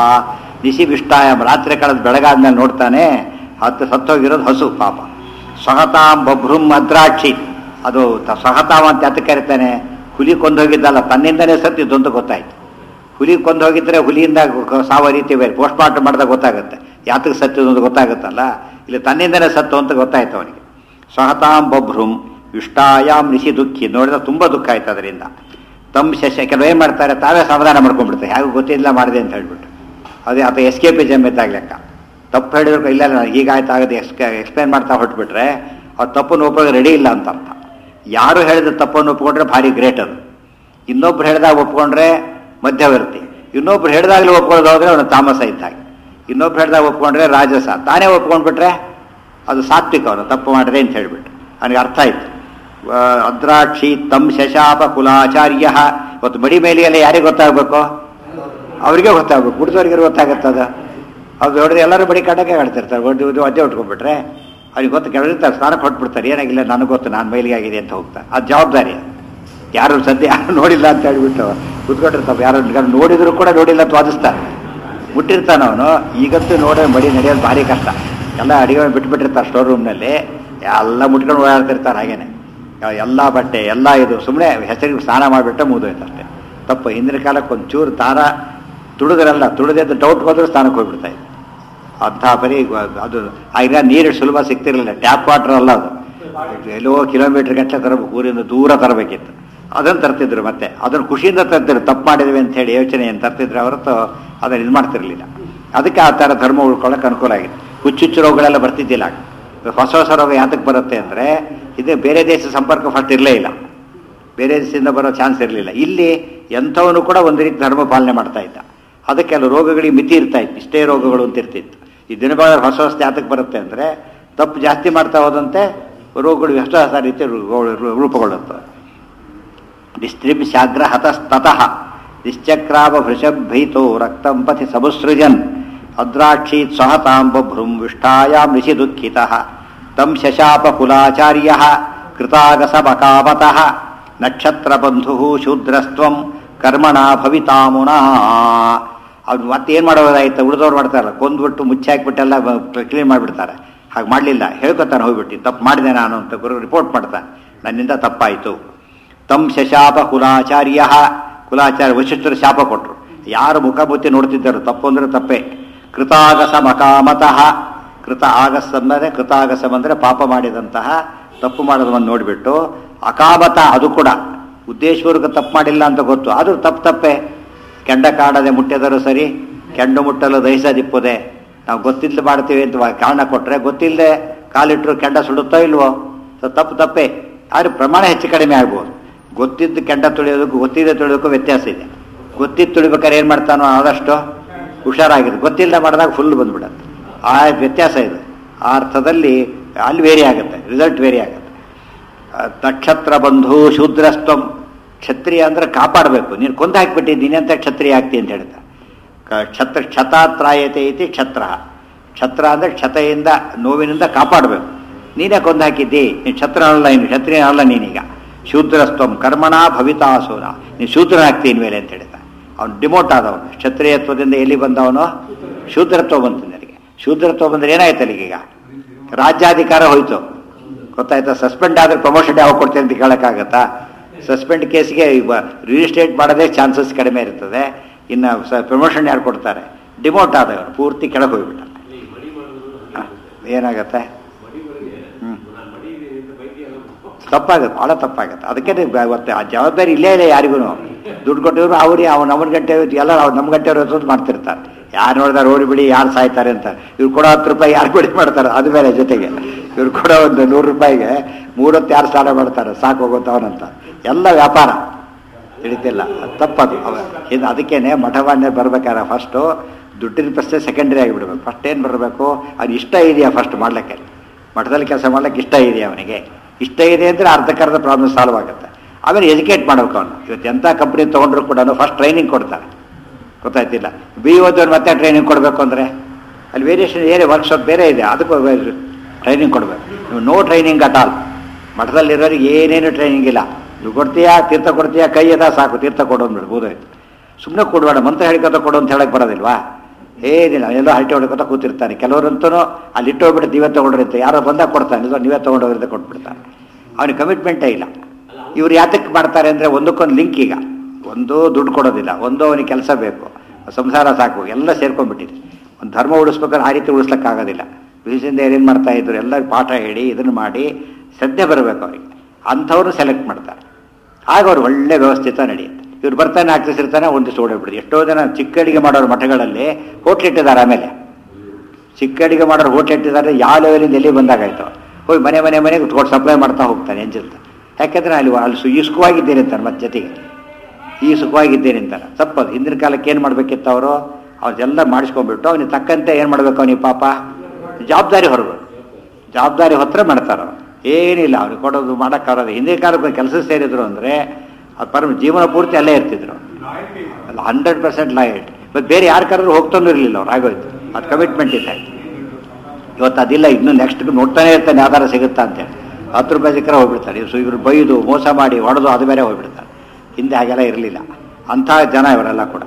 ನಿಶಿ ವಿಷ್ಟಾಯಾಮ್ ರಾತ್ರಿ ಕಳೆದ ಬೆಳಗಾದ್ಮೇಲೆ ನೋಡ್ತಾನೆ ಹತ್ತು ಸತ್ತೋಗಿರೋದು ಹಸು ಪಾಪ ಸ್ವಹತಾಂ ಬಭ್ರೂಂ ಅದ್ರಾಕ್ಷಿ ಅದು ತ- ಸ್ವಹತಾಮ್ ಅಂತ ಯಾತಕ್ಕೆ ಕರಿತಾನೆ ಹುಲಿ ಕೊಂದೋಗಿದ್ದಲ್ಲ ತನ್ನಿಂದನೇ ಸತ್ತಿದ್ದು ಅಂತ ಗೊತ್ತಾಯ್ತು ಹುಲಿ ಕೊಂದು ಹೋಗಿದ್ರೆ ಹುಲಿಯಿಂದ ಗ- ಸಾವ ರೀತಿ ಬೇರೆ ಪೋಸ್ಟ್ ಮಾರ್ಟಮ್ ಮಾಡಿದಾಗ ಗೊತ್ತಾಗುತ್ತೆ ಯಾತಕ್ಕೆ ಸತ್ತಿದ್ದು ಅಂತ ಗೊತ್ತಾಗುತ್ತಲ್ಲ ಇಲ್ಲಿ ತನ್ನಿಂದನೇ ಸತ್ತು ಅಂತ ಗೊತ್ತಾಯ್ತು ಅವನಿಗೆ ಸ್ವಹತಾಂ ಬಭ್ರುಂ ಇಷ್ಟಾಯಾಮ್ ನಿಶಿ ದುಃಖಿ ನೋಡಿದ್ರೆ ತುಂಬ ದುಃಖ ಆಯ್ತು ಅದರಿಂದ ತಮ್ಮ ಶಶ ಕೆಲವು ಏನು ಮಾಡ್ತಾರೆ ತಾವೇ ಸಮಾಧಾನ ಮಾಡ್ಕೊಂಡ್ಬಿಡ್ತಾರೆ ಯಾರಿಗೂ ಗೊತ್ತಿಲ್ಲ ಮಾಡಿದೆ ಅಂತ ಹೇಳ್ಬಿಟ್ಟು ಅದೇ ಅಥವಾ ಎಸ್ಕೇಪಿ ಜಮ್ಮೆತ್ತಾಗ ಲೆಕ್ಕ ತಪ್ಪು ಹೇಳಿದ್ರು ಇಲ್ಲ ಇಲ್ಲ ಹೀಗಾಯ್ತು ಆಗದೆ ಎಕ್ಸ್ಪ್ಲೇನ್ ಮಾಡ್ತಾ ಹೊಟ್ಬಿಟ್ರೆ ಅವ್ರು ತಪ್ಪನ್ನು ಒಪ್ಪೋಕೆ ರೆಡಿ ಇಲ್ಲ ಅಂತ ಅರ್ಥ ಯಾರು ಹೇಳಿದ ತಪ್ಪನ್ನು ಒಪ್ಕೊಂಡ್ರೆ ಭಾರಿ ಗ್ರೇಟ್ ಅದು ಇನ್ನೊಬ್ರು ಹೇಳಿದಾಗ ಒಪ್ಕೊಂಡ್ರೆ ಮಧ್ಯವರ್ತಿ ಇನ್ನೊಬ್ರು ಹೇಳಿದಾಗಲೇ ಒಪ್ಕೊಳ್ಳೋದು ಹೋದ್ರೆ ಅವನು ತಾಮಸ ಇದ್ದಾಗೆ ಇನ್ನೊಬ್ರು ಹೇಳಿದಾಗ ಒಪ್ಕೊಂಡ್ರೆ ರಾಜಸ ತಾನೇ ಒಪ್ಕೊಂಡ್ಬಿಟ್ರೆ ಅದು ಸಾತ್ವಿಕ ಅವನು ತಪ್ಪು ಮಾಡಿದೆ ಅಂತ ಹೇಳ್ಬಿಟ್ಟು ಅವನಿಗೆ ಅರ್ಥ ಆಯ್ತು ಆ, ಅದ್ರಾಕ್ಷಿ ತಮ್ ಶಶಾಪ ಕುಲಾಚಾರ್ಯ ಇವತ್ತು ಬಡಿ ಮೇಲೆಯಲ್ಲ ಯಾರಿಗೆ ಗೊತ್ತಾಗಬೇಕು ಅವರಿಗೆ ಗೊತ್ತಾಗಬೇಕು ಕುಡಿದವ್ರಿಗೆ ಗೊತ್ತಾಗತ್ತದ ಅದು ನೋಡಿದ್ರೆ ಎಲ್ಲರೂ ಬಡಿ ಕಟ್ಟಕ್ಕೆ ಆಡ್ತಿರ್ತಾರೆ ಒಂದು ಇದು ಅಜ್ಜೆ ಉಟ್ಕೊಂಡ್ಬಿಟ್ರೆ ಅವ್ರಿಗೆ ಗೊತ್ತು ಕೆಳಗಿರ್ತಾರೆ ಸ್ನಾನಕ್ಕೆ ಹೊಟ್ಬಿಡ್ತಾರೆ ಏನಾಗಿಲ್ಲ ನನಗೆ ಗೊತ್ತು ನಾನು ಮೈಲಿಗೆ ಆಗಿದೆ ಅಂತ ಹೋಗ್ತಾರೆ ಅದು ಜವಾಬ್ದಾರಿ ಯಾರು ಸದ್ಯ ಯಾರು ನೋಡಿಲ್ಲ ಅಂತ ಹೇಳ್ಬಿಟ್ಟು ಕುತ್ಕೊಂಡಿರ್ತಾವೆ ಯಾರು ಯಾರು ನೋಡಿದ್ರು ಕೂಡ ನೋಡಿಲ್ಲ ಅಂತ ವಾದಿಸ್ತಾರೆ ಮುಟ್ಟಿರ್ತಾನ ಅವನು ಈಗಂತೂ ನೋಡೋ ಬಡಿ ನಡೆಯೋದು ಭಾರಿ ಕಷ್ಟ ಎಲ್ಲ ಅಡಿಗೆ ಬಿಟ್ಬಿಟ್ಟಿರ್ತಾರೆ ಸ್ಟೋರ್ ರೂಮ್ನಲ್ಲಿ ಎಲ್ಲ ಮುಟ್ಕೊಂಡು ಓಡಾಡ್ತಿರ್ತಾರೆ ಹಾಗೇನೆ ಎಲ್ಲ ಬಟ್ಟೆ ಎಲ್ಲ ಇದು ಸುಮ್ಮನೆ ಹೆಸರಿಗೆ ಸ್ನಾನ ಮಾಡಿಬಿಟ್ಟೆ ಮುಗಿದೋಯ್ತು ಅಷ್ಟೇ ತಪ್ಪು ಹಿಂದಿನ ಕಾಲಕ್ಕೆ ಒಂದು ಚೂರು ತಾರ ತುಳಿದ್ರಲ್ಲ ತುಳಿದ ಡೌಟ್ ಹೋದ್ರೆ ಸ್ನಾನಕ್ಕೆ ಹೋಗ್ಬಿಡ್ತಾ ಇತ್ತು ಅಂಥ ಬರೀ ಗ- ಅದು ಆಗ ನೀರು ಸುಲಭ ಸಿಗ್ತಿರ್ಲಿಲ್ಲ ಟ್ಯಾಪ್ ವಾಟರ್ ಅಲ್ಲ ಅದು ಎಲ್ಲೋ ಕಿಲೋಮೀಟರ್ ಗಟ್ಟಲೆ ತರಬೇಕು ಊರಿಂದ ದೂರ ತರಬೇಕಿತ್ತು ಅದನ್ನು ತರ್ತಿದ್ರು ಮತ್ತೆ ಅದನ್ನು ಖುಷಿಯಿಂದ ತರ್ತಿದ್ರು ತಪ್ಪು ಮಾಡಿದ್ವಿ ಅಂತ ಹೇಳಿ ಯೋಚನೆ ಏನು ತರ್ತಿದ್ರು ಹೊರತು ಅದನ್ನು ಇದು ಮಾಡ್ತಿರ್ಲಿಲ್ಲ ಅದಕ್ಕೆ ಆ ಥರ ಧರ್ಮ ಉಳ್ಕೊಳ್ಳೋಕೆ ಅನುಕೂಲ ಆಗಿದೆ ಹುಚ್ಚುಚ್ಚು ರೋಗಗಳೆಲ್ಲ ಬರ್ತಿದ್ದಿಲ್ಲ ಆಗ. ಹೊಸ ಹೊಸ ರೋಗ ಯಾತಕ್ಕೆ ಬರುತ್ತೆ ಅಂದರೆ ಇದು ಬೇರೆ ದೇಶ ಸಂಪರ್ಕ ಫಸ್ಟ್ ಇರಲೇ ಇಲ್ಲ ಬೇರೆ ದೇಶದಿಂದ ಬರೋ ಚಾನ್ಸ್ ಇರಲಿಲ್ಲ ಇಲ್ಲಿ ಎಂಥವನು ಕೂಡ ಒಂದು ರೀತಿ ಧರ್ಮ ಪಾಲನೆ ಮಾಡ್ತಾ ಇದ್ದ ಅದಕ್ಕೆ ಕೆಲವು ರೋಗಗಳಿಗೆ ಮಿತಿ ಇರ್ತಾ ಇತ್ತು ಇಷ್ಟೇ ರೋಗಗಳು ಅಂತ ಇರ್ತಿತ್ತು ಈ ದಿನಬಾಳ ಹೊಸ ಹೊಸ ಯಾತಕ್ಕೆ ಬರುತ್ತೆ ಅಂದರೆ ತಪ್ಪು ಜಾಸ್ತಿ ಮಾಡ್ತಾ ಹೋದಂತೆ ರೋಗಗಳು ಹೊಸ ಹೊಸ ರೀತಿ ರೂ- ರೂ- ರೂಪುಗೊಳ್ಳುತ್ತವೆ ನಿಸ್ತ್ರಿಂಶಾಗ್ರ ಹತಸ್ತತಃ ನಿಶ್ಚಕ್ರಾವ ಭೃಷಭೀತೋ ರಕ್ತಂ ಪಥಿ ಸಮುಸೃಜನ್ ಅದ್ರಾಕ್ಷೀತ್ ಸ್ವಹತಾಂ ಬಭ್ರುಂ ವಿಷ್ಟಾಯಾಂ ಋಷಿ ದುಃಖಿತಃ ತಂ ಶಶಾಪ ಕುಲಾಚಾರ್ಯ ಕೃತಾಗಸಮಕಾಮತಃ ನಕ್ಷತ್ರಬಂಧು ಶೂದ್ರಸ್ತ್ವಂ ಕರ್ಮಣ ಭವಿತಾಮುನಾ ಅವ್ನು ಮತ್ತೇನು ಮಾಡೋದಾಯ್ತು ಉಳಿದವ್ರು ಮಾಡ್ತಾರಲ್ಲ ಕೊಂದ್ಬಿಟ್ಟು ಮುಚ್ಚಾಕ್ಬಿಟ್ಟೆಲ್ಲ ಕ್ಲೀನ್ ಮಾಡಿಬಿಡ್ತಾರೆ ಹಾಗೆ ಮಾಡಲಿಲ್ಲ ಹೇಳ್ಕೊತಾನೆ ಹೋಗ್ಬಿಟ್ಟು ತಪ್ಪು ಮಾಡಿದೆ ನಾನು ಅಂತ ಗುರು ರಿಪೋರ್ಟ್ ಮಾಡ್ತಾನೆ ನನ್ನಿಂದ ತಪ್ಪಾಯಿತು ತಂ ಶಶಾಪ ಕುಲಾಚಾರ್ಯ ಕುಲಾಚಾರ್ಯ ವಶಿಷ್ಠರು ಶಾಪ ಕೊಟ್ಟರು ಯಾರು ಮುಖಬುತ್ತಿ ನೋಡ್ತಿದ್ದರು ತಪ್ಪು ಅಂದ್ರೆ ತಪ್ಪೇ ಕೃತಾಗಸ ಮಕಾಮತಃ ಕೃತ ಆಗಸ ಅಂದರೆ ಕೃತಾಗಸಂ ಅಂದರೆ ಪಾಪ ಮಾಡಿದಂತಹ ತಪ್ಪು ಮಾಡೋದನ್ನು ನೋಡಿಬಿಟ್ಟು ಅಕಾಮತ ಅದು ಕೂಡ ಉದ್ದೇಶಪೂರ್ವಕ ತಪ್ಪು ಮಾಡಿಲ್ಲ ಅಂತ ಗೊತ್ತು ಅದು ತಪ್ಪು ತಪ್ಪೆ ಕೆಂಡ ಕಾಡದೆ ಮುಟ್ಟಿದರೂ ಸರಿ ಕೆಂಡು ಮುಟ್ಟಲು ದಹಿಸದಿಪ್ಪದೆ ನಾವು ಗೊತ್ತಿಲ್ಲದೆ ಮಾಡ್ತೀವಿ ಅಂತ ವಾ- ಕಾರಣ ಕೊಟ್ಟರೆ ಗೊತ್ತಿಲ್ಲದೆ ಕಾಲಿಟ್ಟರು ಕೆಂಡ ಸುಡುತ್ತೋ ಇಲ್ವೋ ಸೊ ತಪ್ಪು ತಪ್ಪೆ ಆದರೆ ಪ್ರಮಾಣ ಹೆಚ್ಚು ಕಡಿಮೆ ಆಗ್ಬೋದು ಗೊತ್ತಿದ್ದು ಕೆಂಡ ತುಳಿಯೋದಕ್ಕೂ ಗೊತ್ತಿದ್ದೆ ತುಳಿಯೋದಕ್ಕೂ ವ್ಯತ್ಯಾಸ ಇದೆ ಗೊತ್ತಿದ್ದು ತುಳಿಬೇಕಾದ್ರೆ ಏನು ಮಾಡ್ತಾನೋ ಆದಷ್ಟು ಹುಷಾರಾಗಿದೆ ಗೊತ್ತಿಲ್ಲದೆ ಮಾಡಿದಾಗ ಫುಲ್ ಬಂದ್ಬಿಡುತ್ತೆ ಆ ವ್ಯತ್ಯಾಸ ಇದೆ ಆ ಅರ್ಥದಲ್ಲಿ ಅಲ್ಲಿ ವೇರಿ ಆಗುತ್ತೆ ರಿಸಲ್ಟ್ ವೇರಿ ಆಗುತ್ತೆ ಆ, ನಕ್ಷತ್ರ ಬಂಧು ಶೂದ್ರಸ್ತ್ವಂ ಕ್ಷತ್ರಿಯ ಅಂದ್ರೆ ಕಾಪಾಡಬೇಕು ನೀನು ಕೊಂದು ಹಾಕಿಬಿಟ್ಟಿದ್ದು ನೀನೆಂತ ಕ್ಷತ್ರಿಯ ಆಗ್ತಿ ಅಂತ ಹೇಳ್ತಾ ಕ- ಕ್ಷತ್ರ ಕ್ಷತಾತ್ರಾಯತೆ ಐತಿ ಕ್ಷತ್ರ ಕ್ಷತ್ರ ಅಂದ್ರೆ ಕ್ಷತೆಯಿಂದ ನೋವಿನಿಂದ ಕಾಪಾಡಬೇಕು ನೀನೇ ಕೊಂದು ಹಾಕಿದ್ದಿ ನೀನು ಕ್ಷತ್ರನಲ್ಲ ನೀನು ಕ್ಷತ್ರಿಯನಲ್ಲ ನೀನೀಗ ಶೂದ್ರಸ್ತ್ವಂ ಕರ್ಮಣ ಭವಿತಾಸುರ ನೀನು ಶೂದ್ರನಾಗ್ತಿ ಇನ್ಮೇಲೆ ಅಂತ ಹೇಳಿದ ಅವನು ಡಿಮೋಟ್ ಆದವನು ಕ್ಷತ್ರಿಯತ್ವದಿಂದ ಎಲ್ಲಿ ಬಂದವನು ಶೂದ್ರತ್ವ ಬಂತು ನನಗೆ ಶೂದ್ರತ್ವ ಬಂದ್ರೆ ಏನಾಯ್ತು ಅಲ್ಲಿಗೀಗ ರಾಜ್ಯಾಧಿಕಾರ ಹೋಯ್ತು ಗೊತ್ತಾಯ್ತಾ ಸಸ್ಪೆಂಡ್ ಆದ್ರೆ ಪ್ರಮೋಷನ್ ಯಾವಾಗ ಕೊಡ್ತೀನಿ ಅಂತ ಕೇಳೋಕ್ಕಾಗತ್ತಾ ಸಸ್ಪೆಂಡ್ ಕೇಸ್ಗೆ ರಿಜಿಸ್ಟ್ರೇಟ್ ಮಾಡೋದೇ ಚಾನ್ಸಸ್ ಕಡಿಮೆ ಇರ್ತದೆ ಇನ್ನು ಪ್ರಮೋಷನ್ ಯಾರು ಕೊಡ್ತಾರೆ ಡಿಮೋಟ್ ಆದವನು ಪೂರ್ತಿ ಕೆಳಗೆ ಹೋಗ್ಬಿಟ್ಟ ಹ, ಏನಾಗತ್ತೆ ಹ್ಮ್ ತಪ್ಪಾಗುತ್ತೆ ಭಾಳ ತಪ್ಪಾಗುತ್ತೆ ಅದಕ್ಕೆ ಇವತ್ತು ಆ ಜವಾಬ್ದಾರಿ ಇಲ್ಲೇ ಇಲ್ಲ ಯಾರಿಗೂ ದುಡ್ಡು ಕೊಟ್ಟಿದ್ರು ಅವ್ರಿಗೆ ಅವ್ನು ನಮ್ಮ ಗಂಟೆ ಎಲ್ಲ ಅವ್ರು ನಮ್ಮ ಗಂಟೆ ಹೊತ್ತು ಮಾಡ್ತಿರ್ತಾರೆ ಯಾರು ನೋಡಿದಾರೆ ಓಡಿ ಬಿಡಿ ಯಾರು ಸಾಯ್ತಾರೆ ಅಂತ ಇವ್ರು ಕೊಡೋ ಹತ್ತು ರೂಪಾಯಿ ಯಾರು ಕೊಡಿ ಮಾಡ್ತಾರೆ ಅದು ಬೇರೆ ಜೊತೆಗೆ ಇವ್ರು ಕೊಡೋ ಒಂದು ನೂರು ರೂಪಾಯಿಗೆ ಮೂರೊತ್ತು ಯಾರು ಸ್ನಾನ ಮಾಡ್ತಾರೆ ಸಾಕು ಹೋಗುತ್ತವನಂತ ಎಲ್ಲ ವ್ಯಾಪಾರ ತಿಳಿತಿಲ್ಲ ಅದು ತಪ್ಪದು ಅವ ಇದು ಅದಕ್ಕೇನೆ ಮಠವಾಣ್ಯ ಬರ್ಬೇಕಾದ್ರೆ ಫಸ್ಟು ದುಡ್ಡಿನ ಪ್ರಶ್ನೆ ಸೆಕೆಂಡರಿ ಆಗಿಬಿಡ್ಬೇಕು ಫಸ್ಟ್ ಏನು ಬರಬೇಕು ಅದು ಇಷ್ಟ ಇದೆಯಾ ಫಸ್ಟ್ ಮಾಡ್ಲಿಕ್ಕೆ ಮಠದಲ್ಲಿ ಕೆಲಸ ಮಾಡ್ಲಿಕ್ಕೆ ಇಷ್ಟ ಇದೆಯಾ ಅವನಿಗೆ ಇಷ್ಟ ಇದೆ ಅಂದರೆ ಅರ್ಧಕ್ಕರ್ಧ ಪ್ರಾಬ್ಲಮ್ ಸಾಲ್ವ್ ಆಗುತ್ತೆ ಆಮೇಲೆ ಎಜುಕೇಟ್ ಮಾಡ್ಬೇಕು ಅವನು ಇವತ್ತು ಎಂಥ ಕಂಪ್ನಿ ತೊಗೊಂಡ್ರು ಕೂಡ ಫಸ್ಟ್ ಟ್ರೈನಿಂಗ್ ಕೊಡ್ತಾರೆ ಗೊತ್ತಾಯ್ತಿಲ್ಲ ಬಿ ಓದೋರು ಮತ್ತೆ ಟ್ರೈನಿಂಗ್ ಕೊಡಬೇಕು ಅಂದರೆ ಅಲ್ಲಿ ವೇರಿಯೇಷನ್ ಏನೇ ವರ್ಕ್ಶಾಪ್ ಬೇರೆ ಇದೆ ಅದಕ್ಕೂ ಟ್ರೈನಿಂಗ್ ಕೊಡಬೇಕು ನೀವು ನೋ ಟ್ರೈನಿಂಗ್ ಅಟ್ ಆಲ್ ಮಠದಲ್ಲಿರೋರಿಗೆ ಏನೇನು ಟ್ರೈನಿಂಗ್ ಇಲ್ಲ ನೀವು ಕೊಡ್ತೀಯಾ ತೀರ್ಥ ಕೊಡ್ತೀಯಾ ಕೈ ಅದ ಸಾಕು ತೀರ್ಥ ಕೊಡು ಅಂದ್ಬಿಡು ಬೋದಾಯ್ತು ಸುಮ್ಮನೆ ಕೊಡಬೇಡ ಮಂತ್ರ ಹೇಳ್ಕೊತ ಕೊಡು ಅಂತ ಹೇಳಕ್ ಬರೋದಿಲ್ವಾ ಏನಿಲ್ಲ ಎಲ್ಲೋ ಹರಟೆ ಹೊಡ್ಕೊತ ಕೂತಿರ್ತಾನೆ ಕೆಲವರಂತೂ ಅಲ್ಲಿ ಇಟ್ಟು ಹೋಗ್ಬಿಟ್ಟು ನೀವೇ ತೊಗೊಂಡ್ರಿ ಅಂತ ಯಾರೋ ಬಂದಾಗ ಕೊಡ್ತಾನೆ ಇದು ನೀವೇ ತೊಗೊಂಡೋಗ್ರಿ ಅಂತ ಕೊಟ್ಬಿಡ್ತಾನೆ ಅವನಿಗೆ ಕಮಿಟ್ಮೆಂಟೇ ಇಲ್ಲ ಇವ್ರು ಯಾತಕ್ಕೆ ಮಾಡ್ತಾರೆ ಅಂದರೆ ಒಂದಕ್ಕೊಂದು ಲಿಂಕ್ ಈಗ ಒಂದು ದುಡ್ಡು ಕೊಡೋದಿಲ್ಲ ಒಂದು ಅವನಿಗೆ ಕೆಲಸ ಬೇಕು ಸಂಸಾರ ಸಾಕು ಎಲ್ಲ ಸೇರ್ಕೊಂಡ್ಬಿಟ್ಟಿದೆ ಒಂದು ಧರ್ಮ ಉಳಿಸ್ಬೇಕಾದ್ರೆ ಆ ರೀತಿ ಉಳಿಸ್ಲಿಕ್ಕಾಗೋದಿಲ್ಲ ವಿಷಯದಿಂದ ಏನೇನು ಮಾಡ್ತಾ ಇದ್ರು ಎಲ್ಲ ಪಾಠ ಹೇಳಿ ಇದನ್ನು ಮಾಡಿ ಶ್ರದ್ಧೆ ಬರಬೇಕು ಅವರಿಗೆ ಅಂಥವ್ರು ಸೆಲೆಕ್ಟ್ ಮಾಡ್ತಾರೆ ಆಗ ಅವ್ರು ಒಳ್ಳೆ ವ್ಯವಸ್ಥಿತ ನಡೆಯುತ್ತೆ ಇವ್ರು ಬರ್ತಾನೆ ಆಗ್ತಿಸಿರ್ತಾನೆ ಒಂದಿಷ್ಟು ಓಡೋಗ್ಬಿಡುದು ಎಷ್ಟೋ ಜನ ಚಿಕ್ಕ ಅಡಿಗೆ ಮಾಡೋರು ಮಠಗಳಲ್ಲಿ ಹೋಟ್ಲ್ ಇಟ್ಟಿದ್ದಾರೆ ಆಮೇಲೆ ಚಿಕ್ಕ ಅಡಿಗೆ ಮಾಡೋರು ಹೋಟ್ಲ್ ಇಟ್ಟಿದ್ದಾರೆ ಯಾವ ಲೆವೆಲಿಂದ ಎಲ್ಲಿ ಬಂದಾಗಾಯ್ತು ಹೋಗಿ ಮನೆ ಮನೆ ಮನೆಗೆ ಉಟ್ಕೊಂಡು ಸಪ್ಲೈ ಮಾಡ್ತಾ ಹೋಗ್ತಾನೆ ಎಂಜಿಲ್ತ ಯಾಕೆಂದ್ರೆ ಅಲ್ಲಿ ಅಲ್ಲಿ ಸು- ಈ ಸುಖವಾಗಿದ್ದೇನೆ ಅಂತಾರೆ ಮತ್ತೆ ಜೊತೆಗೆ ಈ ಸುಖವಾಗಿದ್ದೇನೆ ಅಂತಾರೆ ತಪ್ಪದು ಹಿಂದಿನ ಕಾಲಕ್ಕೆ ಏನು ಮಾಡಬೇಕಿತ್ತು ಅವರು ಅವ್ರದ್ದೆಲ್ಲ ಮಾಡಿಸ್ಕೊಂಡ್ಬಿಟ್ಟು ಅವನಿಗೆ ತಕ್ಕಂತೆ ಏನು ಮಾಡಬೇಕು ಅವನಿಗೆ ಪಾಪ ಜವಾಬ್ದಾರಿ ಹೊರಗು ಜವಾಬ್ದಾರಿ ಹೊತ್ತರೆ ಮಾಡ್ತಾರೆ ಅವ್ರು. ಏನಿಲ್ಲ ಅವ್ರಿಗೆ ಕೊಡೋದು ಮಾಡೋಕ್ಕಾಗೋದು ಹಿಂದಿನ ಕಾಲಕ್ಕೆ ಕೆಲಸ ಸೇರಿದ್ರು ಅಂದರೆ ಅದು ಪರಮ ಜೀವನ ಪೂರ್ತಿ ಅಲ್ಲೇ ಇರ್ತಿದ್ರು ಅಲ್ಲ ಹಂಡ್ರೆಡ್ ಪರ್ಸೆಂಟ್ ಲಾಯಲ್ಟಿ ಬಟ್ ಬೇರೆ ಯಾರು ಕರೆದ್ರು ಹೋಗ್ತಾನೂ ಇರಲಿಲ್ಲ ಅವ್ರು ಆಗೋಯ್ತು ಅದು ಕಮಿಟ್ಮೆಂಟ್ ಇದೆ ಇವತ್ತು ಅದಿಲ್ಲ ಇನ್ನು ನೆಕ್ಸ್ಟ್ ನೋಡ್ತಾನೆ ಇರ್ತಾನೆ ಆಧಾರ ಸಿಗುತ್ತಾ ಅಂತೇಳಿ ಹತ್ತು ರೂಪಾಯಿ ಸಿಕ್ಕರೆ ಹೋಗ್ಬಿಡ್ತಾರೆ ಸೊ ಇವರು ಬೈದು ಮೋಸ ಮಾಡಿ ಹೊಡೆದು ಅದು ಬೇರೆ ಹೋಗ್ಬಿಡ್ತಾರೆ ಹಿಂದೆ ಹಾಗೆಲ್ಲ ಇರಲಿಲ್ಲ ಅಂಥ ಜನ ಇವರೆಲ್ಲ ಕೂಡ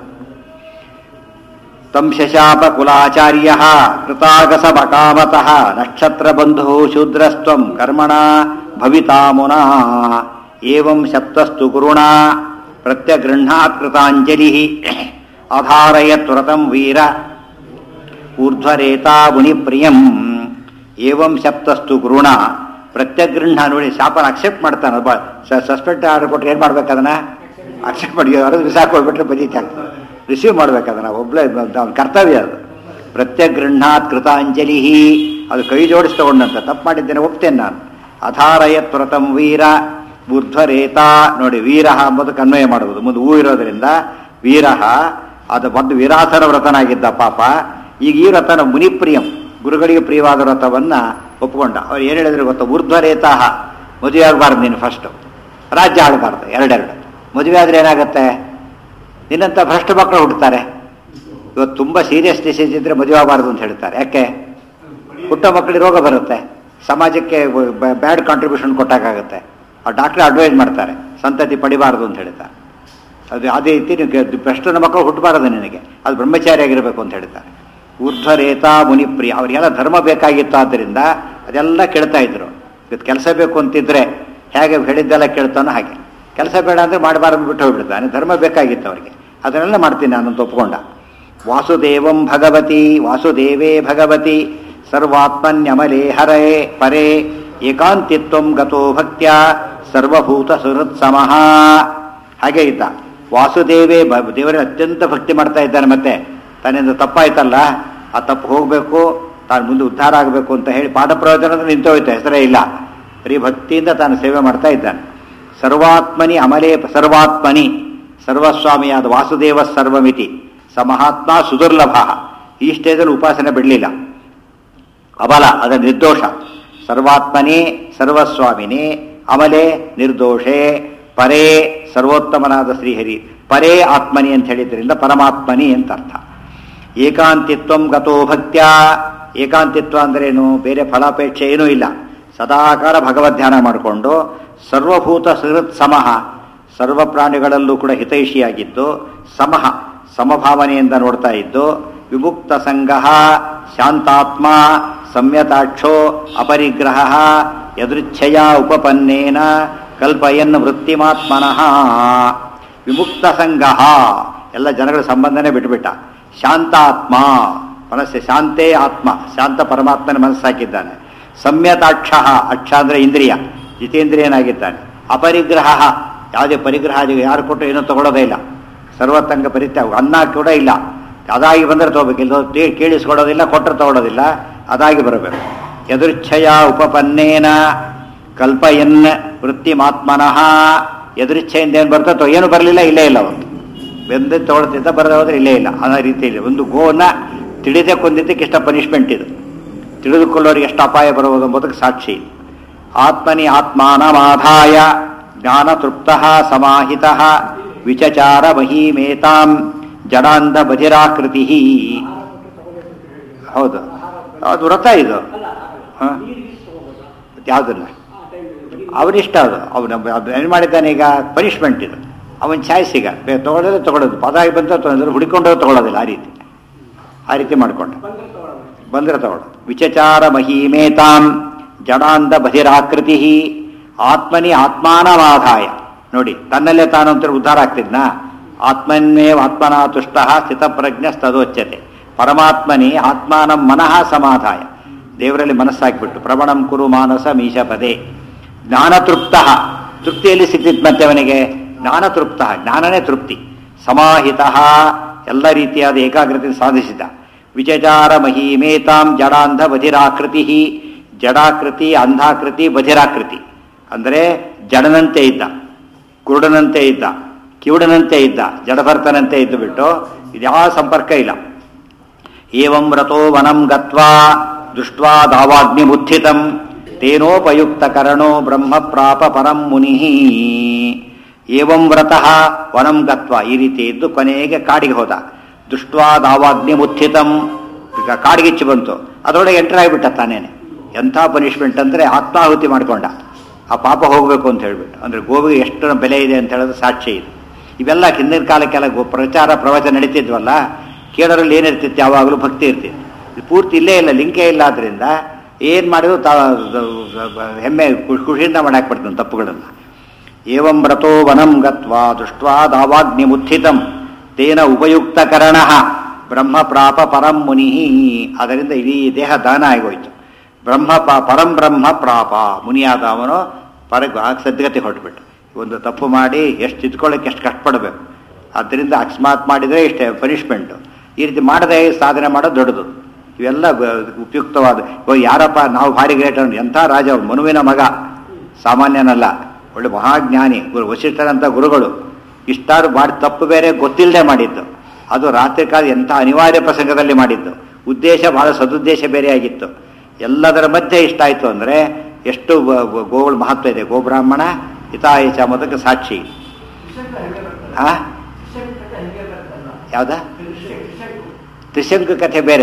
ತಂ ಶಶಾಪ ಕುಲಾಚಾರ್ಯ ಕೃತಾಗಸ ಬಕಾಮತಃ ನಕ್ಷತ್ರ ಬಂಧು ಶೂದ್ರಸ್ತ್ವಂ ಕರ್ಮಣ ಭವಿತಾ ಮುನಾ ಏವಂ ಶಪ್ತಸ್ತು ಗುರುಣ ಪ್ರತ್ಯಗೃಹ್ಣಾತ್ ಕೃತಾಂಜಲಿ ಅಧಾರಯತ್ ವ್ರತಂ ವೀರ ಊರ್ಧ್ವರೇತಾ ಮುನಿಪ್ರಿಯಂ ಏವಂ ಶಪ್ತಸ್ತು ಗುರುಣ ಪ್ರತ್ಯಗೃಹ್ಣ ನೋಡಿ ಶಾಪನ ಅಕ್ಸೆಪ್ಟ್ ಮಾಡ್ತಾನೆ ಸಸ್ಪೆಕ್ಟ್ ಆರ್ಡರ್ ಕೊಟ್ಟರೆ ಏನು ಮಾಡ್ಬೇಕು ಅದನ್ನ ಅಕ್ಸೆಪ್ಟ್ ಮಾಡಿ ಯಾರು ಬಿಸಾಕ್ ಹೋಗ್ಬಿಟ್ರೆ ಬದೀತಾ ರಿಸೀವ್ ಮಾಡ್ಬೇಕು ಅದನ್ನ ಒಬ್ಳೆ ಅವ್ನ ಕರ್ತವ್ಯ ಅದು ಪ್ರತ್ಯಗೃಹ್ಣಾತ್ ಕೃತಾಂಜಲಿ ಅದು ಕೈ ಜೋಡಿಸಿ ತಗೊಂಡಂತ ತಪ್ಪು ಮಾಡಿದ್ದೇನೆ ಒಪ್ತೇನೆ ನಾನು ಅಧಾರಯತ್ ವ್ರತಂ ವೀರ ಊರ್ಧ್ವರೇತ ನೋಡಿ ವೀರಹ ಅಂಬುದಕ್ಕೆ ಅನ್ವಯ ಮಾಡುವುದು ಮುಂದೆ ಹೂ ಇರೋದ್ರಿಂದ ವೀರಹ ಅದು ಮೊದಲು ವೀರಾಸನ ವ್ರತನಾಗಿದ್ದ ಪಾಪ ಈಗ ಈ ವ್ರತನ ಮುನಿಪ್ರಿಯಂ ಗುರುಗಳಿಗೆ ಪ್ರಿಯವಾದ ವ್ರತವನ್ನ ಒಪ್ಕೊಂಡ ಅವ್ರು ಏನು ಹೇಳಿದ್ರು ಗೊತ್ತಾ ಊರ್ಧ್ವರೇತಾಹ ಮದುವೆ ಆಗಬಾರ್ದು ನೀನು ಫಸ್ಟು ರಾಜ್ಯ ಆಳಬಾರ್ದು ಎರಡೆರಡು ಮದುವೆ ಆದರೆ ಏನಾಗುತ್ತೆ ನಿನ್ನಂಥ ಭ್ರಷ್ಟ ಮಕ್ಕಳು ಹುಟ್ಟುತ್ತಾರೆ ಇವತ್ತು ತುಂಬ ಸೀರಿಯಸ್ ಡಿಸೀಸ್ ಇದ್ರೆ ಮದುವೆ ಆಗಬಾರ್ದು ಅಂತ ಹೇಳ್ತಾರೆ ಯಾಕೆ ಹುಟ್ಟ ಮಕ್ಕಳಿಗೆ ರೋಗ ಬರುತ್ತೆ ಸಮಾಜಕ್ಕೆ ಬ್ಯಾಡ್ ಕಾಂಟ್ರಿಬ್ಯೂಷನ್ ಕೊಟ್ಟಾಗುತ್ತೆ ಆ ಡಾಕ್ಟ್ರ್ ಅಡ್ವೈಸ್ ಮಾಡ್ತಾರೆ ಸಂತತಿ ಪಡಿಬಾರದು ಅಂತ ಹೇಳ್ತಾರೆ ಅದು ಅದೇ ರೀತಿ ನೀವು ಭ್ರಷ್ಟನ ಮಕ್ಕಳು ಹುಟ್ಟಬಾರದು ನಿನಗೆ ಅದು ಬ್ರಹ್ಮಚಾರಿ ಆಗಿರಬೇಕು ಅಂತ ಹೇಳ್ತಾರೆ ಊರ್ಧ್ವರೇತಾ ಮುನಿಪ್ರಿಯ ಅವರಿಗೆಲ್ಲ ಧರ್ಮ ಬೇಕಾಗಿತ್ತು ಆದ್ದರಿಂದ ಅದೆಲ್ಲ ಕೇಳ್ತಾ ಇದ್ರು ಇವತ್ತು ಕೆಲಸ ಬೇಕು ಅಂತಿದ್ರೆ ಹೇಗೆ ಹೇಳಿದ್ದೆಲ್ಲ ಕೇಳ್ತಾನೋ ಹಾಗೆ ಕೆಲಸ ಬೇಡ ಅಂದರೆ ಮಾಡಬಾರದು ಬಿಟ್ಟು ಹೋಗ್ಬಿಡ್ತಾನೆ ಧರ್ಮ ಬೇಕಾಗಿತ್ತು ಅವರಿಗೆ ಅದನ್ನೆಲ್ಲ ಮಾಡ್ತೀನಿ ನಾನು ಅಂತ ಒಪ್ಕೊಂಡ ವಾಸುದೇವಂ ಭಗವತಿ ವಾಸುದೇವೇ ಭಗವತಿ ಸರ್ವಾತ್ಮನ್ಯಮಲೇ ಹರೇ ಪರೇ ಏಕಾಂತಿತ್ವಂ ಗತೋ ಭಕ್ತ್ಯ ಸರ್ವಭೂತ ಸುಹೃತ್ ಸಮಃ ಹಾಗೆ ಇದ್ದ ವಾಸುದೇವೇ ಬ- ದೇವರೇ ಅತ್ಯಂತ ಭಕ್ತಿ ಮಾಡ್ತಾ ಇದ್ದಾನೆ ಮತ್ತೆ ತನ್ನಿಂದ ತಪ್ಪಾಯ್ತಲ್ಲ ಆ ತಪ್ಪು ಹೋಗಬೇಕು ತಾನು ಮುಂದೆ ಉದ್ಧಾರ ಆಗಬೇಕು ಅಂತ ಹೇಳಿ ಪಾದ ಪ್ರಯೋಜನ ನಿಂತೋಯ್ತು ಹೆಸರೇ ಇಲ್ಲ ಬರೀ ಭಕ್ತಿಯಿಂದ ತಾನು ಸೇವೆ ಮಾಡ್ತಾ ಇದ್ದಾನೆ ಸರ್ವಾತ್ಮನಿ ಅಮಲೇ ಸರ್ವಾತ್ಮನಿ ಸರ್ವಸ್ವಾಮಿಯಾದ ವಾಸುದೇವ ಸರ್ವಮಿತಿ ಸ ಮಹಾತ್ಮ ಸುದುರ್ಲಭ ಈ ಸ್ಟೇಜಲ್ಲಿ ಉಪಾಸನೆ ಬಿಡಲಿಲ್ಲ ಅಬಲ ಅದರ ನಿರ್ದೋಷ ಸರ್ವಾತ್ಮನೇ ಸರ್ವಸ್ವಾಮಿನೇ ಅಮಲೆ ನಿರ್ದೋಷೆ ಪರೇ ಸರ್ವೋತ್ತಮನಾದ ಶ್ರೀಹರಿ ಪರೇ ಆತ್ಮನಿ ಅಂತ ಹೇಳಿದ್ರಿಂದ ಪರಮಾತ್ಮನಿ ಅಂತ ಅರ್ಥ ಏಕಾಂತಿತ್ವಂ ಗತೋ ಭಕ್ತ್ಯ ಏಕಾಂತಿತ್ವ ಅಂದ್ರೇನು ಬೇರೆ ಫಲಾಪೇಕ್ಷೆ ಏನೂ ಇಲ್ಲ ಸದಾಕಾಲ ಭಗವದ್ಧ್ಯಾನ ಮಾಡಿಕೊಂಡು ಸರ್ವಭೂತ ಸುಹೃತ್ ಸಮಃ ಸರ್ವ ಪ್ರಾಣಿಗಳಲ್ಲೂ ಕೂಡ ಹಿತೈಷಿಯಾಗಿದ್ದು ಸಮಃ ಸಮಭಾವನೆಯಿಂದ ನೋಡ್ತಾ ಇದ್ದು ವಿಮುಕ್ತ ಸಂಘ ಶಾಂತಾತ್ಮ ಸಂಯತಾಕ್ಷೋ ಅಪರಿಗ್ರಹ ಯದೃಚ್ಛಯ ಉಪಪನ್ನೇನ ಕಲ್ಪಯನ್ ವೃತ್ತಿಮಾತ್ಮನಃ ವಿಮುಕ್ತ ಸಂಘ ಎಲ್ಲ ಜನಗಳ ಸಂಬಂಧನೇ ಬಿಟ್ಬಿಟ್ಟ ಶಾಂತಾತ್ಮ ಮನಸ್ಸೆ ಶಾಂತೇ ಆತ್ಮ ಶಾಂತ ಪರಮಾತ್ಮನ ಮನಸ್ಸಾಕಿದ್ದಾನೆ ಸಂಯತಾಕ್ಷ ಅಕ್ಷ ಅಂದ್ರೆ ಇಂದ್ರಿಯ ಜಿತೇಂದ್ರಿಯನಾಗಿದ್ದಾನೆ ಅಪರಿಗ್ರಹ ಯಾವುದೇ ಪರಿಗ್ರಹ ಆದಿಗೆ ಯಾರು ಕೊಟ್ಟರು ಏನೂ ತಗೊಳ್ಳೋದೇ ಇಲ್ಲ ಸರ್ವತಂಗ ಪರಿತ್ಯಾಗ ಅನ್ನ ಕೂಡ ಇಲ್ಲ ಅದಾಗಿ ಬಂದರೆ ತಗೋಬೇಕಿಲ್ಲ ತೇ- ಕೇಳಿಸ್ಕೊಡೋದಿಲ್ಲ ಕೊಟ್ಟರೆ ತಗೊಳ್ಳೋದಿಲ್ಲ ಅದಾಗಿ ಬರಬೇಕು ಎದುರ್ಚ್ಛಯ ಉಪಪನ್ನೇನ ಕಲ್ಪಯನ್ ವೃತ್ತಿಮಾತ್ಮನಃ ಎದುರಿಚ್ಛೆಯಿಂದ ಏನು ಬರ್ತೋ ಏನು ಬರಲಿಲ್ಲ ಇಲ್ಲೇ ಇಲ್ಲ ಅವತ್ತು ಬೆಂದು ತಗೊಳ್ತಿದ್ದ ಬರದೆ ಹೋದ್ರೆ ಇಲ್ಲೇ ಇಲ್ಲ ಅನ್ನೋ ರೀತಿಯಲ್ಲಿ ಒಂದು ಗೋನ ತಿಳಿದೇ ಕೊಂದಿದ್ದಕ್ಕೆ ಇಷ್ಟ ಪನಿಷ್ಮೆಂಟ್ ಇದು ತಿಳಿದುಕೊಳ್ಳೋರಿಗೆ ಎಷ್ಟು ಅಪಾಯ ಬರುವುದು ಎಂಬುದಕ್ಕೆ ಸಾಕ್ಷಿ ಆತ್ಮನಿ ಆತ್ಮಾನಮಾಧಾಯ ಜ್ಞಾನತೃಪ್ತ ಸಮಾಹಿತ ವಿಚಚಾರ ಮಹೀಮೇತಾಂ ಜಡಾಂಧ ಬಧಿರಾಕೃತಿ ಹೌದು ಅದು ವ್ರತ ಇದು ಹ? ಯಾವುದನ್ನ ಅವನಿಷ್ಟ ಅದು ಅವನು ಏನು ಮಾಡಿದ್ದಾನೆ ಈಗ ಪನಿಷ್ಮೆಂಟ್ ಇದು ಅವನ ಚಾಯ್ಸ್ ಈಗ ಬೇ- ತಗೊಳ್ಳೋದೇ ತಗೊಳ್ಳೋದು ಪದಾಗಿ ಬಂದ ತೊಗೊಂಡ್ರೆ ಹುಡುಕೊಂಡೋ ತಗೊಳ್ಳೋದಿಲ್ಲ ಆ ರೀತಿ ಆ ರೀತಿ ಮಾಡ್ಕೊಂಡ ಬಂದ್ರೆ ತಗೊಳ್ಳೋದು ವಿಚಚಾರ ಮಹೀಮೇತಾಂ ಜಡಾಂಧ ಬಧಿರಾಕೃತಿ ಆತ್ಮನಿ ಆತ್ಮಾನಮಾಧಾಯ ನೋಡಿ ತನ್ನಲ್ಲೇ ತಾನು ಅಂತ ಉದ್ಧಾರ ಆಗ್ತಿದ್ನಾ ಆತ್ಮನ್ಮೇವ ಆತ್ಮನ ತುಷ್ಟ ಸ್ಥಿತಪ್ರಜ್ಞ ಸ್ತದೋಚ್ಯತೆ ಪರಮಾತ್ಮನಿ ಆತ್ಮಾನಂ ಮನಃ ಸಮಾಧಾಯ ದೇವರಲ್ಲಿ ಮನಸ್ಸಾಕಿಬಿಟ್ಟು ಪ್ರವಣಂ ಕುರು ಮಾನಸ ಮೀಶ ಪದೇ ಜ್ಞಾನತೃಪ್ತ ತೃಪ್ತಿಯಲ್ಲಿ ಸಿಕ್ತಿತ್ತು ಮತ್ತೆ ಅವನಿಗೆ ಜ್ಞಾನತೃಪ್ತ ಜ್ಞಾನನೇ ತೃಪ್ತಿ ಸಮಾಹಿತ ಎಲ್ಲ ರೀತಿಯಾದ ಏಕಾಗ್ರತೆ ಸಾಧಿಸಿದ ವಿಚಚಾರ ಮಹೀಮೇತಾಂ ಜಡಾಂಧ ಬಧಿರಾಕೃತಿ ಜಡಾಕೃತಿ ಅಂಧಾಕೃತಿ ಬಧಿರಾಕೃತಿ ಅಂದರೆ ಜಡನಂತೆ ಇದ್ದ ಕುರುಡನಂತೆ ಇದ್ದ ಕಿವುಡನಂತೆ ಇದ್ದ ಜಡಭರ್ತನಂತೆ ಇದ್ದು ಬಿಟ್ಟು ಇದ್ಯಾವ ಸಂಪರ್ಕ ಇಲ್ಲ ಏವಂ ವ್ರತೋ ವನಂ ಗತ್ವಾ ದೃಷ್ಟ್ವಾ ದಾವಾಗ್ನಿಮುತ್ಥಿತಂ ತೇನೋಪಯುಕ್ತ ಕರಣೋ ಬ್ರಹ್ಮ ಪ್ರಾಪ ಪರಂ ಮುನಿ ಏವಂ ವ್ರತಃ ವನಂ ಗತ್ವಾ ಈ ರೀತಿ ಇದ್ದು ಕೊನೆಗೆ ಕಾಡಿಗೆ ಹೋದ ದೃಷ್ಟ್ವಾ ದಾವಾಗ್ನಿಮುತ್ಥಿತಂ ಈಗ ಕಾಡಿಗಿಚ್ಚು ಬಂತು ಅದರೊಳಗೆ ಎಂಟರ್ ಆಗಿಬಿಟ್ಟ ತಾನೇನೆ ಎಂಥ ಪನಿಷ್ಮೆಂಟ್ ಅಂದರೆ ಆತ್ಮಾಹುತಿ ಮಾಡ್ಕೊಂಡ ಆ ಪಾಪ ಹೋಗಬೇಕು ಅಂತ ಹೇಳ್ಬಿಟ್ಟು ಅಂದರೆ ಗೋವಿಗೆ ಎಷ್ಟು ಬೆಲೆ ಇದೆ ಅಂತ ಹೇಳೋದು ಸಾಕ್ಷಿ ಇದೆ ಇವೆಲ್ಲ ಹಿಂದಿನ ಕಾಲಕ್ಕೆಲ್ಲ ಗೋ ಪ್ರಚಾರ ಪ್ರವಚನ ನಡೀತಿದ್ವಲ್ಲ ಕೇಳೋರಲ್ಲಿ ಏನಿರ್ತಿತ್ತು ಯಾವಾಗಲೂ ಭಕ್ತಿ ಇರ್ತಿತ್ತು ಇದು ಪೂರ್ತಿ ಇಲ್ಲೇ ಇಲ್ಲ ಲಿಂಕೇ ಇಲ್ಲ ಆದ್ರಿಂದ ಏನು ಮಾಡಿದ್ರು ತಾ ಹೆಮ್ಮೆ ಖುಷ್- ಖುಷಿಯಿಂದ ಮಾಡಾಕ್ಬಿಡ್ತಾನೆ ತಪ್ಪುಗಳನ್ನು ಏವಂ ವ್ರತೋ ವನಂ ಗತ್ವಾ ದೃಷ್ಟ್ವಾ ದಾವಾಗ್ನಿಮುತ್ಥಿತಂ ತೇನ ಉಪಯುಕ್ತಕರಣ ಬ್ರಹ್ಮ ಪ್ರಾಪ ಪರಂ ಮುನಿ ಅದರಿಂದ ಇಡೀ ದೇಹ ದಾನ ಆಗೋಯ್ತು ಬ್ರಹ್ಮ ಪ- ಪರಂ ಬ್ರಹ್ಮ ಪ್ರಾಪ ಮುನಿಯಾದ ಅವನು ಪರ ಸದ್ಗತಿ ಹೊರಟ್ಬಿಟ್ಟು ಒಂದು ತಪ್ಪು ಮಾಡಿ ಎಷ್ಟು ತಿದ್ಕೊಳ್ಳೋಕೆ ಎಷ್ಟು ಕಷ್ಟಪಡಬೇಕು ಆದ್ದರಿಂದ ಅಕಸ್ಮಾತ್ ಮಾಡಿದರೆ ಇಷ್ಟೇ ಪನಿಷ್ಮೆಂಟು ಈ ರೀತಿ ಮಾಡದೆ ಸಾಧನೆ ಮಾಡೋದು ದೊಡ್ಡದು ಇವೆಲ್ಲ ಬ- ಉಪಯುಕ್ತವಾದ ಇವಾಗ ಯಾರಪ್ಪ ನಾವು ಭಾರಿ ಗ್ರೇಟ್ ಅವ್ನು ಎಂಥ ರಾಜ ಅವ್ನು, ಮನುವಿನ ಮಗ ಸಾಮಾನ್ಯನಲ್ಲ ಒಳ್ಳೆ ಮಹಾಜ್ಞಾನಿ ಗುರು ವಶಿಷ್ಠರಂಥ ಗುರುಗಳು ಇಷ್ಟಾರು ಮಾಡಿ ತಪ್ಪು ಬೇರೆ ಗೊತ್ತಿಲ್ಲದೆ ಮಾಡಿದ್ದು ಅದು ರಾತ್ರಿ ಕಾಲ ಎಂಥ ಅನಿವಾರ್ಯ ಪ್ರಸಂಗದಲ್ಲಿ ಮಾಡಿದ್ದು ಉದ್ದೇಶ ಬಹಳ ಸದುದ್ದೇಶ ಬೇರೆ ಆಗಿತ್ತು ಎಲ್ಲದರ ಮಧ್ಯೆ ಇಷ್ಟ ಆಯಿತು ಅಂದರೆ ಎಷ್ಟು ಬ- ಬ- ಗೋಗಳ ಮಹತ್ವ ಇದೆ ಗೋಬ್ರಾಹ್ಮಣ ಹಿತಾಯಚ ಅನ್ನೋದಕ್ಕೆ ಸಾಕ್ಷಿ ಆ ಯಾವ್ದ ತ್ರಿಶಂಕು ಕಥೆ ಬೇರೆ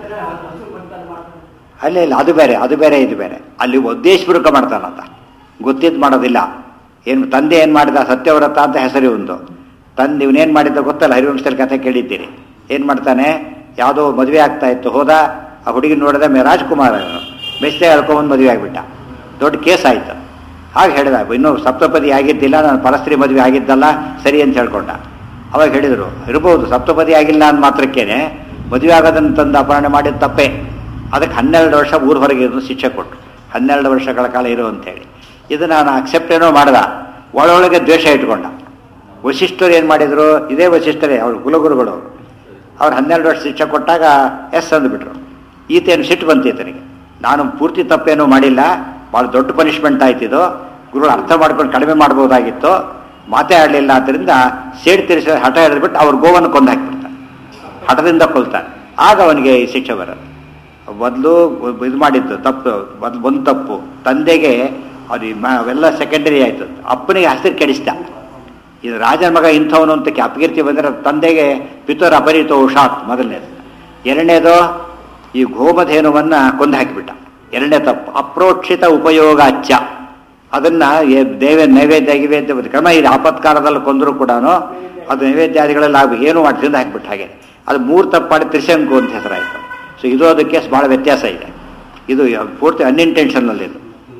ಅಲ್ಲ ಇಲ್ಲ ಅದು ಬೇರೆ ಅದು ಬೇರೆ ಇದು ಬೇರೆ ಅಲ್ಲಿ ಉದ್ದೇಶಪೂರ್ವಕ ಮಾಡ್ತಾನಂತ ಗೊತ್ತಿದ್ದು ಮಾಡೋದಿಲ್ಲ ಏನು ತಂದೆ ಏನು ಮಾಡಿದ ಸತ್ಯವ್ರತ ಅಂತ ಹೆಸರು ಒಂದು ತಂದೆ ಇವನೇನು ಮಾಡಿದ್ದ ಗೊತ್ತಲ್ಲ ಹರಿವಂಶದಲ್ಲಿ ಕಥೆ ಕೇಳಿದ್ದೀರಿ ಏನು ಮಾಡ್ತಾನೆ ಯಾವುದೋ ಮದುವೆ ಆಗ್ತಾ ಇತ್ತು ಹೋದ ಆ ಹುಡುಗಿ ನೋಡಿದ ಮೇ ರಾಜ್ಕುಮಾರ್ ಅವನು ಮೆಸ್ತೆ ಹೇಳ್ಕೊಂಬಂದು ಮದುವೆ ಆಗಿಬಿಟ್ಟ ದೊಡ್ಡ ಕೇಸ್ ಆಯಿತು ಹಾಗೆ ಹೇಳಿದ ಇನ್ನೂ ಸಪ್ತಪದಿ ಆಗಿದ್ದಿಲ್ಲ ನಾನು ಪರಸ್ತ್ರೀ ಮದುವೆ ಆಗಿದ್ದಲ್ಲ ಸರಿ ಅಂತ ಹೇಳ್ಕೊಂಡ ಅವಾಗ ಹೇಳಿದರು ಇರಬಹುದು ಸಪ್ತಪದಿ ಆಗಿಲ್ಲ ಅಂದ ಮಾತ್ರಕ್ಕೇನೆ ಮದುವೆ ಆಗೋದನ್ನು ತಂದು ಅಪಹರಣೆ ಮಾಡಿದ ತಪ್ಪೇ ಅದಕ್ಕೆ ಹನ್ನೆರಡು ವರ್ಷ ಊರ ಹೊರಗೆ ಇರೋದು ಶಿಕ್ಷೆ ಕೊಟ್ಟರು ಹನ್ನೆರಡು ವರ್ಷಗಳ ಕಾಲ ಇರು ಅಂತೇಳಿ ಇದು ನಾನು ಅಕ್ಸೆಪ್ಟ್ ಏನೋ ಮಾಡ್ದ ಒಳೊಳಗೆ ದ್ವೇಷ ಇಟ್ಕೊಂಡ ವಶಿಷ್ಠರು ಏನು ಮಾಡಿದರು ಇದೇ ವಶಿಷ್ಠರೇ ಅವರು ಕುಲಗುರುಗಳು ಅವರು ಅವ್ರು ಹನ್ನೆರಡು ವರ್ಷ ಶಿಕ್ಷೆ ಕೊಟ್ಟಾಗ ಎಸ್ ಅಂದುಬಿಟ್ರು ಈತೇನು ಸಿಟ್ಟು ಬಂತು ಈತನಿಗೆ ನಾನು ಪೂರ್ತಿ ತಪ್ಪೇನೂ ಮಾಡಿಲ್ಲ ಭಾಳ ದೊಡ್ಡ ಪನಿಷ್ಮೆಂಟ್ ಆಯ್ತಿದು ಗುರುಗಳು ಅರ್ಥ ಮಾಡ್ಕೊಂಡು ಕಡಿಮೆ ಮಾಡ್ಬೋದಾಗಿತ್ತು ಮಾತೇ ಆಡಲಿಲ್ಲ ಆದ್ದರಿಂದ ಸೇಡ್ ತೀರಿಸಿ ಹಠ ಹಿಡಿದ್ಬಿಟ್ಟು ಅವ್ರ ಗೋವನ್ನು ಕೊಂದು ಹಾಕಿಬಿಡ್ತಾರೆ ಹಠದಿಂದ ಕೊಲ್ತಾರೆ ಆಗ ಅವನಿಗೆ ಈ ಶಿಕ್ಷೆ ಬರೋದು ಮೊದಲು ಇದು ಮಾಡಿದ್ದು ತಪ್ಪು ಮೊದಲು ಒಂದು ತಪ್ಪು ತಂದೆಗೆ ಅದು ಅವೆಲ್ಲ ಸೆಕೆಂಡರಿ ಆಯಿತು ಅಪ್ಪನಿಗೆ ಹಸಿರು ಕೆಡಿಸ್ದ ಇದು ರಾಜನ ಮಗ ಇಂಥವನು ಅಂತ ಅಪಕೀರ್ತಿ ಬಂದರೆ ತಂದೆಗೆ ಪಿತೂರ್ ಅಪರಿತೋ ಶಾತ್ ಮೊದಲನೇದು ಎರಡನೇದು ಈ ಗೋಮಧೇನುವನ್ನು ಕೊಂದು ಹಾಕಿಬಿಟ್ಟ ಎರಡನೇ ತಪ್ಪು ಅಪ್ರೋಕ್ಷಿತ ಉಪಯೋಗಾಚ್ಯ ಅದನ್ನ ಏ- ದೇವ ನೈವೇದ್ಯ ಗಿವೇದ್ಯ ಕ್ರಮ ಇದು ಆಪತ್ಕಾಲದಲ್ಲಿ ಕೊಂದರೂ ಕೂಡ ಅದು ನೈವೇದ್ಯಾದಿಗಳಲ್ಲಿ ಆಗ ಏನು ಮಾಡಿ ತಿಂದು ಹಾಕಿಬಿಟ್ಟು ಹಾಗೆ ಅದು ಮೂರು ತಪ್ಪು ಮಾಡಿ ತ್ರಿಶಂಕು ಅಂತ ಹೆಸರಾಯಿತು ಸೊ ಇದು ಅದಕ್ಕೆ ಭಾಳ ವ್ಯತ್ಯಾಸ ಇದೆ ಇದು ಪೂರ್ತಿ ಅನ್ಇಂಟೆನ್ಷನಲ್ ಇದು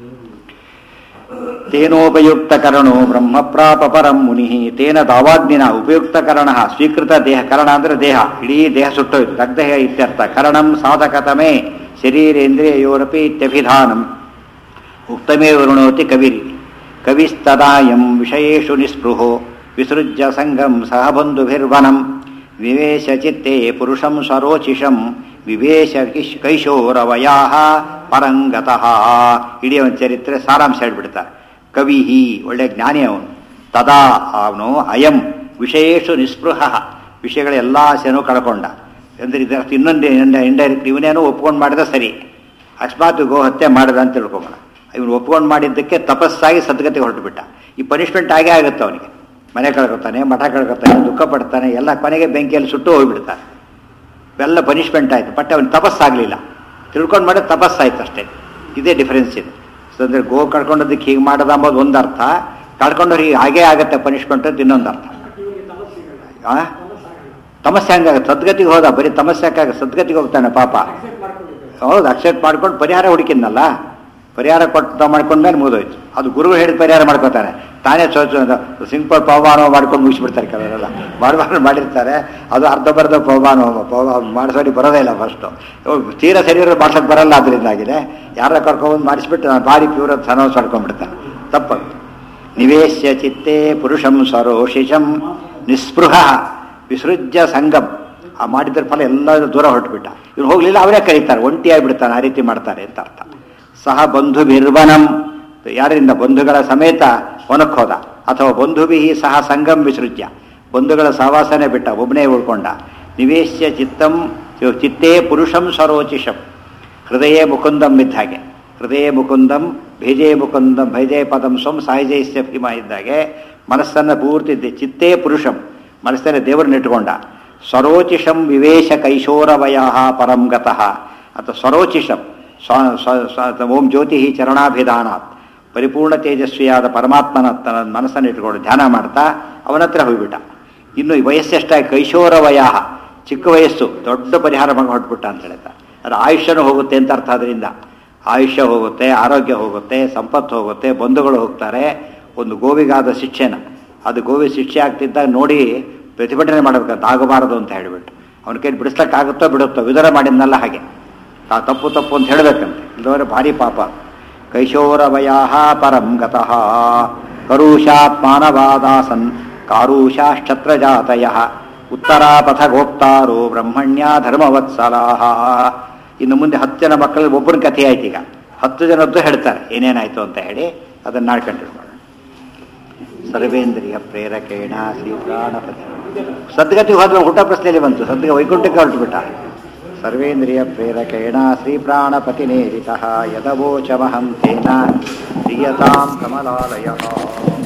ತೇನೋಪಯುಕ್ತಕರಣೋ ಬ್ರಹ್ಮ ಪ್ರಾಪ ಪರಂ ಮುನಿ ತೇನ ದಾವಾಗ್ನಿನ ಉಪಯುಕ್ತಕರಣ ಸ್ವೀಕೃತ ದೇಹ ಕರಣ ಅಂದ್ರೆ ದೇಹ ಇಡೀ ದೇಹ ಸುಟ್ಟೋಯ್ತು ದಗ್ಧ ಇತ್ಯರ್ಥ ಕರಣಂ ಸಾಧಕತಮೇ ಶರೀರೇಂದ್ರಿಯೋರಪಿ ಇತ್ಯಭಿಧಾನಂ ಉಕ್ತಮೇ ವರುಣೋತಿ ಕವಿರಿ ಕವಿಸ್ತದಾಯಂ ವಿಷಯೇಷು ನಿಸ್ಪೃಹೋ ವಿಸೃಜ್ಯ ಸಂಗಂ ಸಹ ಬಂಧುಭಿರ್ವನಂ ವಿವೇಶ ಚಿತ್ತೆ ಪುರುಷಂ ಸ್ವರೋಚಿಷಂ ವಿವೇಶ ಕಿಶ್ ಕೈಶೋರವಯಾ ಪರಂಗತಃ ಇಡೀ ಅವನ ಚರಿತ್ರೆ ಸಾರಾಂಶ ಹೇಳ್ಬಿಡ್ತಾರೆ ಕವಿ ಒಳ್ಳೆ ಜ್ಞಾನಿ ಅವನು ತದಾ ಅವನು ಅಯಂ ವಿಷಯೇಷು ನಿಸ್ಪೃಹ ವಿಷಯಗಳ ಎಲ್ಲ ಆಸೆನೂ ಕಳ್ಕೊಂಡ ಅಂದ್ರೆ ಇದರ ಇನ್ನೊಂದು ಇಂಡೈರೆಕ್ಟ್ ಇವನೇನೋ ಒಪ್ಕೊಂಡು ಮಾಡಿದ ಸರಿ ಅಕಸ್ಮಾತ್ ಗೋ ಹತ್ಯೆ ಮಾಡಿದ ಅಂತ ತಿಳ್ಕೊಂಬೋಣ ಇವನು ಒಪ್ಕೊಂಡು ಮಾಡಿದ್ದಕ್ಕೆ ತಪಸ್ಸಾಗಿ ಸದ್ಗತಿ ಹೊರಟುಬಿಟ್ಟ ಈ ಪನಿಷ್ಮೆಂಟ್ ಆಗೇ ಆಗುತ್ತೆ ಅವನಿಗೆ ಮನೆ ಕಳ್ಕೊತಾನೆ ಮಠ ಕಳ್ಕೊತಾನೆ ದುಃಖ ಪಡ್ತಾನೆ ಎಲ್ಲ ಕೊನೆಗೆ ಬೆಂಕಿಯಲ್ಲಿ ಸುಟ್ಟು ಹೋಗ್ಬಿಡ್ತಾನೆ ಇವೆಲ್ಲ ಪನಿಷ್ಮೆಂಟ್ ಆಯಿತು ಬಟ್ ಅವನು ತಪಸ್ಸಾಗಲಿಲ್ಲ ತಿಳ್ಕೊಂಡು ಮಾಡಿದ ತಪಸ್ಸಾಯ್ತು ಅಷ್ಟೇ ಇದೇ ಡಿಫರೆನ್ಸ್ ಇದೆ ಸೊ ಅಂದರೆ ಗೋ ಕಳ್ಕೊಂಡದಕ್ಕೆ ಹೀಗೆ ಮಾಡೋದು ಅಂಬೋದು ಒಂದು ಅರ್ಥ ಕಳ್ಕೊಂಡವ್ರಿಗೆ ಹಾಗೇ ಆಗುತ್ತೆ ಪನಿಷ್ಮೆಂಟ್ ಅಂತ ಇನ್ನೊಂದು ಅರ್ಥ ಆ? ತಮಸ್ಸೆ ಹಂಗಾಗುತ್ತೆ ಸದ್ಗತಿಗೆ ಹೋದ ಬರೀ ತಮಸ್ಸೆ ಯಾಕಾಗ ಸದ್ಗತಿಗೆ ಹೋಗ್ತಾನೆ ಪಾಪ ಹೌದು ಅಕ್ಸೆಪ್ಟ್ ಮಾಡ್ಕೊಂಡು ಪರಿಹಾರ ಹುಡುಕಿದ್ನಲ್ಲ ಪರಿಹಾರ ಕೊಟ್ಟು ಮಾಡ್ಕೊಂಡ್ಮೇಲೆ ಮುಗಿದೋಯ್ತು ಅದು ಗುರು ಹೇಳಿದ ಪರಿಹಾರ ಮಾಡ್ಕೋತಾನೆ ತಾನೇ ಸಿಂಪಲ್ ಪವಮಾನವ ಮಾಡ್ಕೊಂಡು ಮುಗಿಸ್ಬಿಡ್ತಾರೆ ಕೆಲವರೆಲ್ಲ ಮಾಡಬಾರ್ದು ಮಾಡಿರ್ತಾರೆ ಅದು ಅರ್ಧ ಬರ್ಧ ಪವಮಾನವ ಪವ ಮಾಡಿಸೋಡಿ ಬರೋದೇ ಇಲ್ಲ ಫಸ್ಟು ತೀರ ಶರೀರ ಮಾಡ್ಸೋಕೆ ಬರಲ್ಲ ಅದರಿಂದಾಗಿದೆ ಯಾರ ಕರ್ಕೊಂಬಂದು ಮಾಡಿಸ್ಬಿಟ್ಟು ನಾನು ಭಾರಿ ಪ್ಯೂರ್ ಅಂತ ಅನೌನ್ಸ್ ಮಾಡ್ಕೊಂಡ್ಬಿಡ್ತಾನೆ ತಪ್ಪದು ನಿವೇಶ್ಯ ಚಿತ್ತೇ ಪುರುಷಂ ಸ್ವರೋಷಿಷಂ ನಿಸ್ಪೃಹ ವಿಸೃಜ್ಯ ಸಂಗಮ್ ಆ ಮಾಡಿದ್ರ ಫಲ ಎಲ್ಲ ದೂರ ಹೊರಟುಬಿಟ್ಟ ಇವ್ರು ಹೋಗ್ಲಿಲ್ಲ ಅವರೇ ಕರೀತಾರೆ ಒಂಟಿಯಾಗಿ ಬಿಡ್ತಾನೆ ಆ ರೀತಿ ಮಾಡ್ತಾರೆ ಅಂತ ಅರ್ಥ ಸಹ ಬಂಧು ಬಿರ್ವನಂ ಯಾರಿಂದ ಬಂಧುಗಳ ಸಮೇತ ಒನಕ್ ಹೋದ ಅಥವಾ ಬಂಧುಭಿ ಸಹ ಸಂಗಮ್ ವಿಸೃಜ್ಯ ಬಂಧುಗಳ ಸಹವಾಸನೆ ಬಿಟ್ಟ ಒಬ್ಬನೇ ಉಳ್ಕೊಂಡ ನಿವೇಶ್ಯ ಚಿತ್ತಂ ಚಿತ್ತೇ ಪುರುಷಂ ಸ್ವರೋಚಿಷಂ ಹೃದಯ ಮುಕುಂದಂ ಇದ್ದ ಹಾಗೆ ಹೃದಯ ಮುಕುಂದಂ ಭೇಜೆ ಮುಕುಂದಂ ಭೈಜೆ ಪದಂ ಸ್ವಂ ಸಾಯಿಜೈಸ್ಯ ಭೀಮ ಇದ್ದಾಗೆ ಮನಸ್ಸನ್ನು ಪೂರ್ತಿ ದೆ- ಚಿತ್ತೇ ಪುರುಷಂ ಮನಸ್ಸಲ್ಲಿ ದೇವರನ್ನ ಇಟ್ಕೊಂಡ ಸ್ವರೋಚಿಷಂ ವಿವೇಶ ಕೈಶೋರವಯ ಪರಂ ಗತಃ ಅಥವಾ ಸ್ವರೋಚಿಷಂ ಸ್ವ ಸ್ವ- ಸ್ವ- ಓಂ ಜ್ಯೋತಿ ಚರಣಾಭಿಧಾನಾತ್ ಪರಿಪೂರ್ಣ ತೇಜಸ್ವಿಯಾದ ಪರಮಾತ್ಮನ ತನ್ನ ಮನಸ್ಸನ್ನು ಇಟ್ಕೊಂಡು ಧ್ಯಾನ ಮಾಡ್ತಾ ಅವನ ಹತ್ರ ಹೋಗ್ಬಿಟ್ಟ ಇನ್ನು ಈ ವಯಸ್ಸೆಷ್ಟಾಗಿ ಕೈಶೋರ ವಯ ಚಿಕ್ಕ ವಯಸ್ಸು ದೊಡ್ಡ ಪರಿಹಾರ ಮಾಡಿ ಹೊಟ್ಬಿಟ್ಟ ಅಂತ ಹೇಳ್ತಾರೆ ಅದು ಆಯುಷ್ಯನೂ ಹೋಗುತ್ತೆ ಅಂತ ಅರ್ಥ ಅದರಿಂದ ಆಯುಷ್ಯ ಹೋಗುತ್ತೆ ಆರೋಗ್ಯ ಹೋಗುತ್ತೆ ಸಂಪತ್ತು ಹೋಗುತ್ತೆ ಬಂಧುಗಳು ಹೋಗ್ತಾರೆ ಒಂದು ಗೋವಿಗಾದ ಶಿಕ್ಷೆನ ಅದು ಗೋವಿ ಶಿಕ್ಷೆ ಆಗ್ತಿದ್ದಾಗ ನೋಡಿ ಪ್ರತಿಭಟನೆ ಮಾಡಬೇಕಂತ ಆಗಬಾರದು ಅಂತ ಹೇಳಿಬಿಟ್ಟು ಅವನ ಕೈ ಬಿಡಿಸ್ಲಿಕ್ಕಾಗುತ್ತೋ ಬಿಡುತ್ತೋ ವಿದರ ಮಾಡಿದ್ನಲ್ಲ ಹಾಗೆ ಆ ತಪ್ಪು ತಪ್ಪು ಅಂತ ಹೇಳಬೇಕಂತೆ ಇಲ್ಲವರೆ ಭಾರಿ ಪಾಪ ಕೈಶೋರವಯಾ ಪರಂ ಗತಃ ಕರುಷಾತ್ ಮಾನವಾದಾಸನ್ ಕಾರುಷಾಶ್ಚತ್ರಜಾತಯ ಉತ್ತರಾಪಥ ಗೋಪ್ತಾರೋ ಬ್ರಹ್ಮಣ್ಯ ಧರ್ಮವತ್ಸಲಾಹ ಇನ್ನು ಮುಂದೆ ಹತ್ತು ಜನ ಮಕ್ಕಳಲ್ಲಿ ಒಬ್ಬನ ಕಥೆ ಆಯ್ತು ಈಗ ಹತ್ತು ಜನದ್ದು ಹೇಳ್ತಾರೆ ಏನೇನಾಯ್ತು ಅಂತ ಹೇಳಿ ಅದನ್ನ ನಾಳೆ ಕಂಟಿನ್ಯೂ ಮಾಡೋಣ ಸರ್ವೇಂದ್ರಿಯ ಪ್ರೇರಕೇಣ ಶ್ರೀ ಪ್ರಾಣಪತಿ ಸದ್ಗತಿಗೆ ಹೋದ್ರೆ ಊಟ ಪ್ರಶ್ನೆಯಲ್ಲಿ ಬಂತು ಸದ್ಗ ವೈಕುಂಠಕ್ಕೆ ಹೊರಟುಬಿಟ್ಟ ಸರ್ವೇಂದ್ರಿಯ ಪ್ರೇರಕೇಣ ಶ್ರೀ ಪ್ರಾಣಪತಿನೇರಿತಃ ಯದವೋಚಮಹಂ ತೇನ ಪ್ರಿಯತಾಂ ಕಮಲಾಲಯ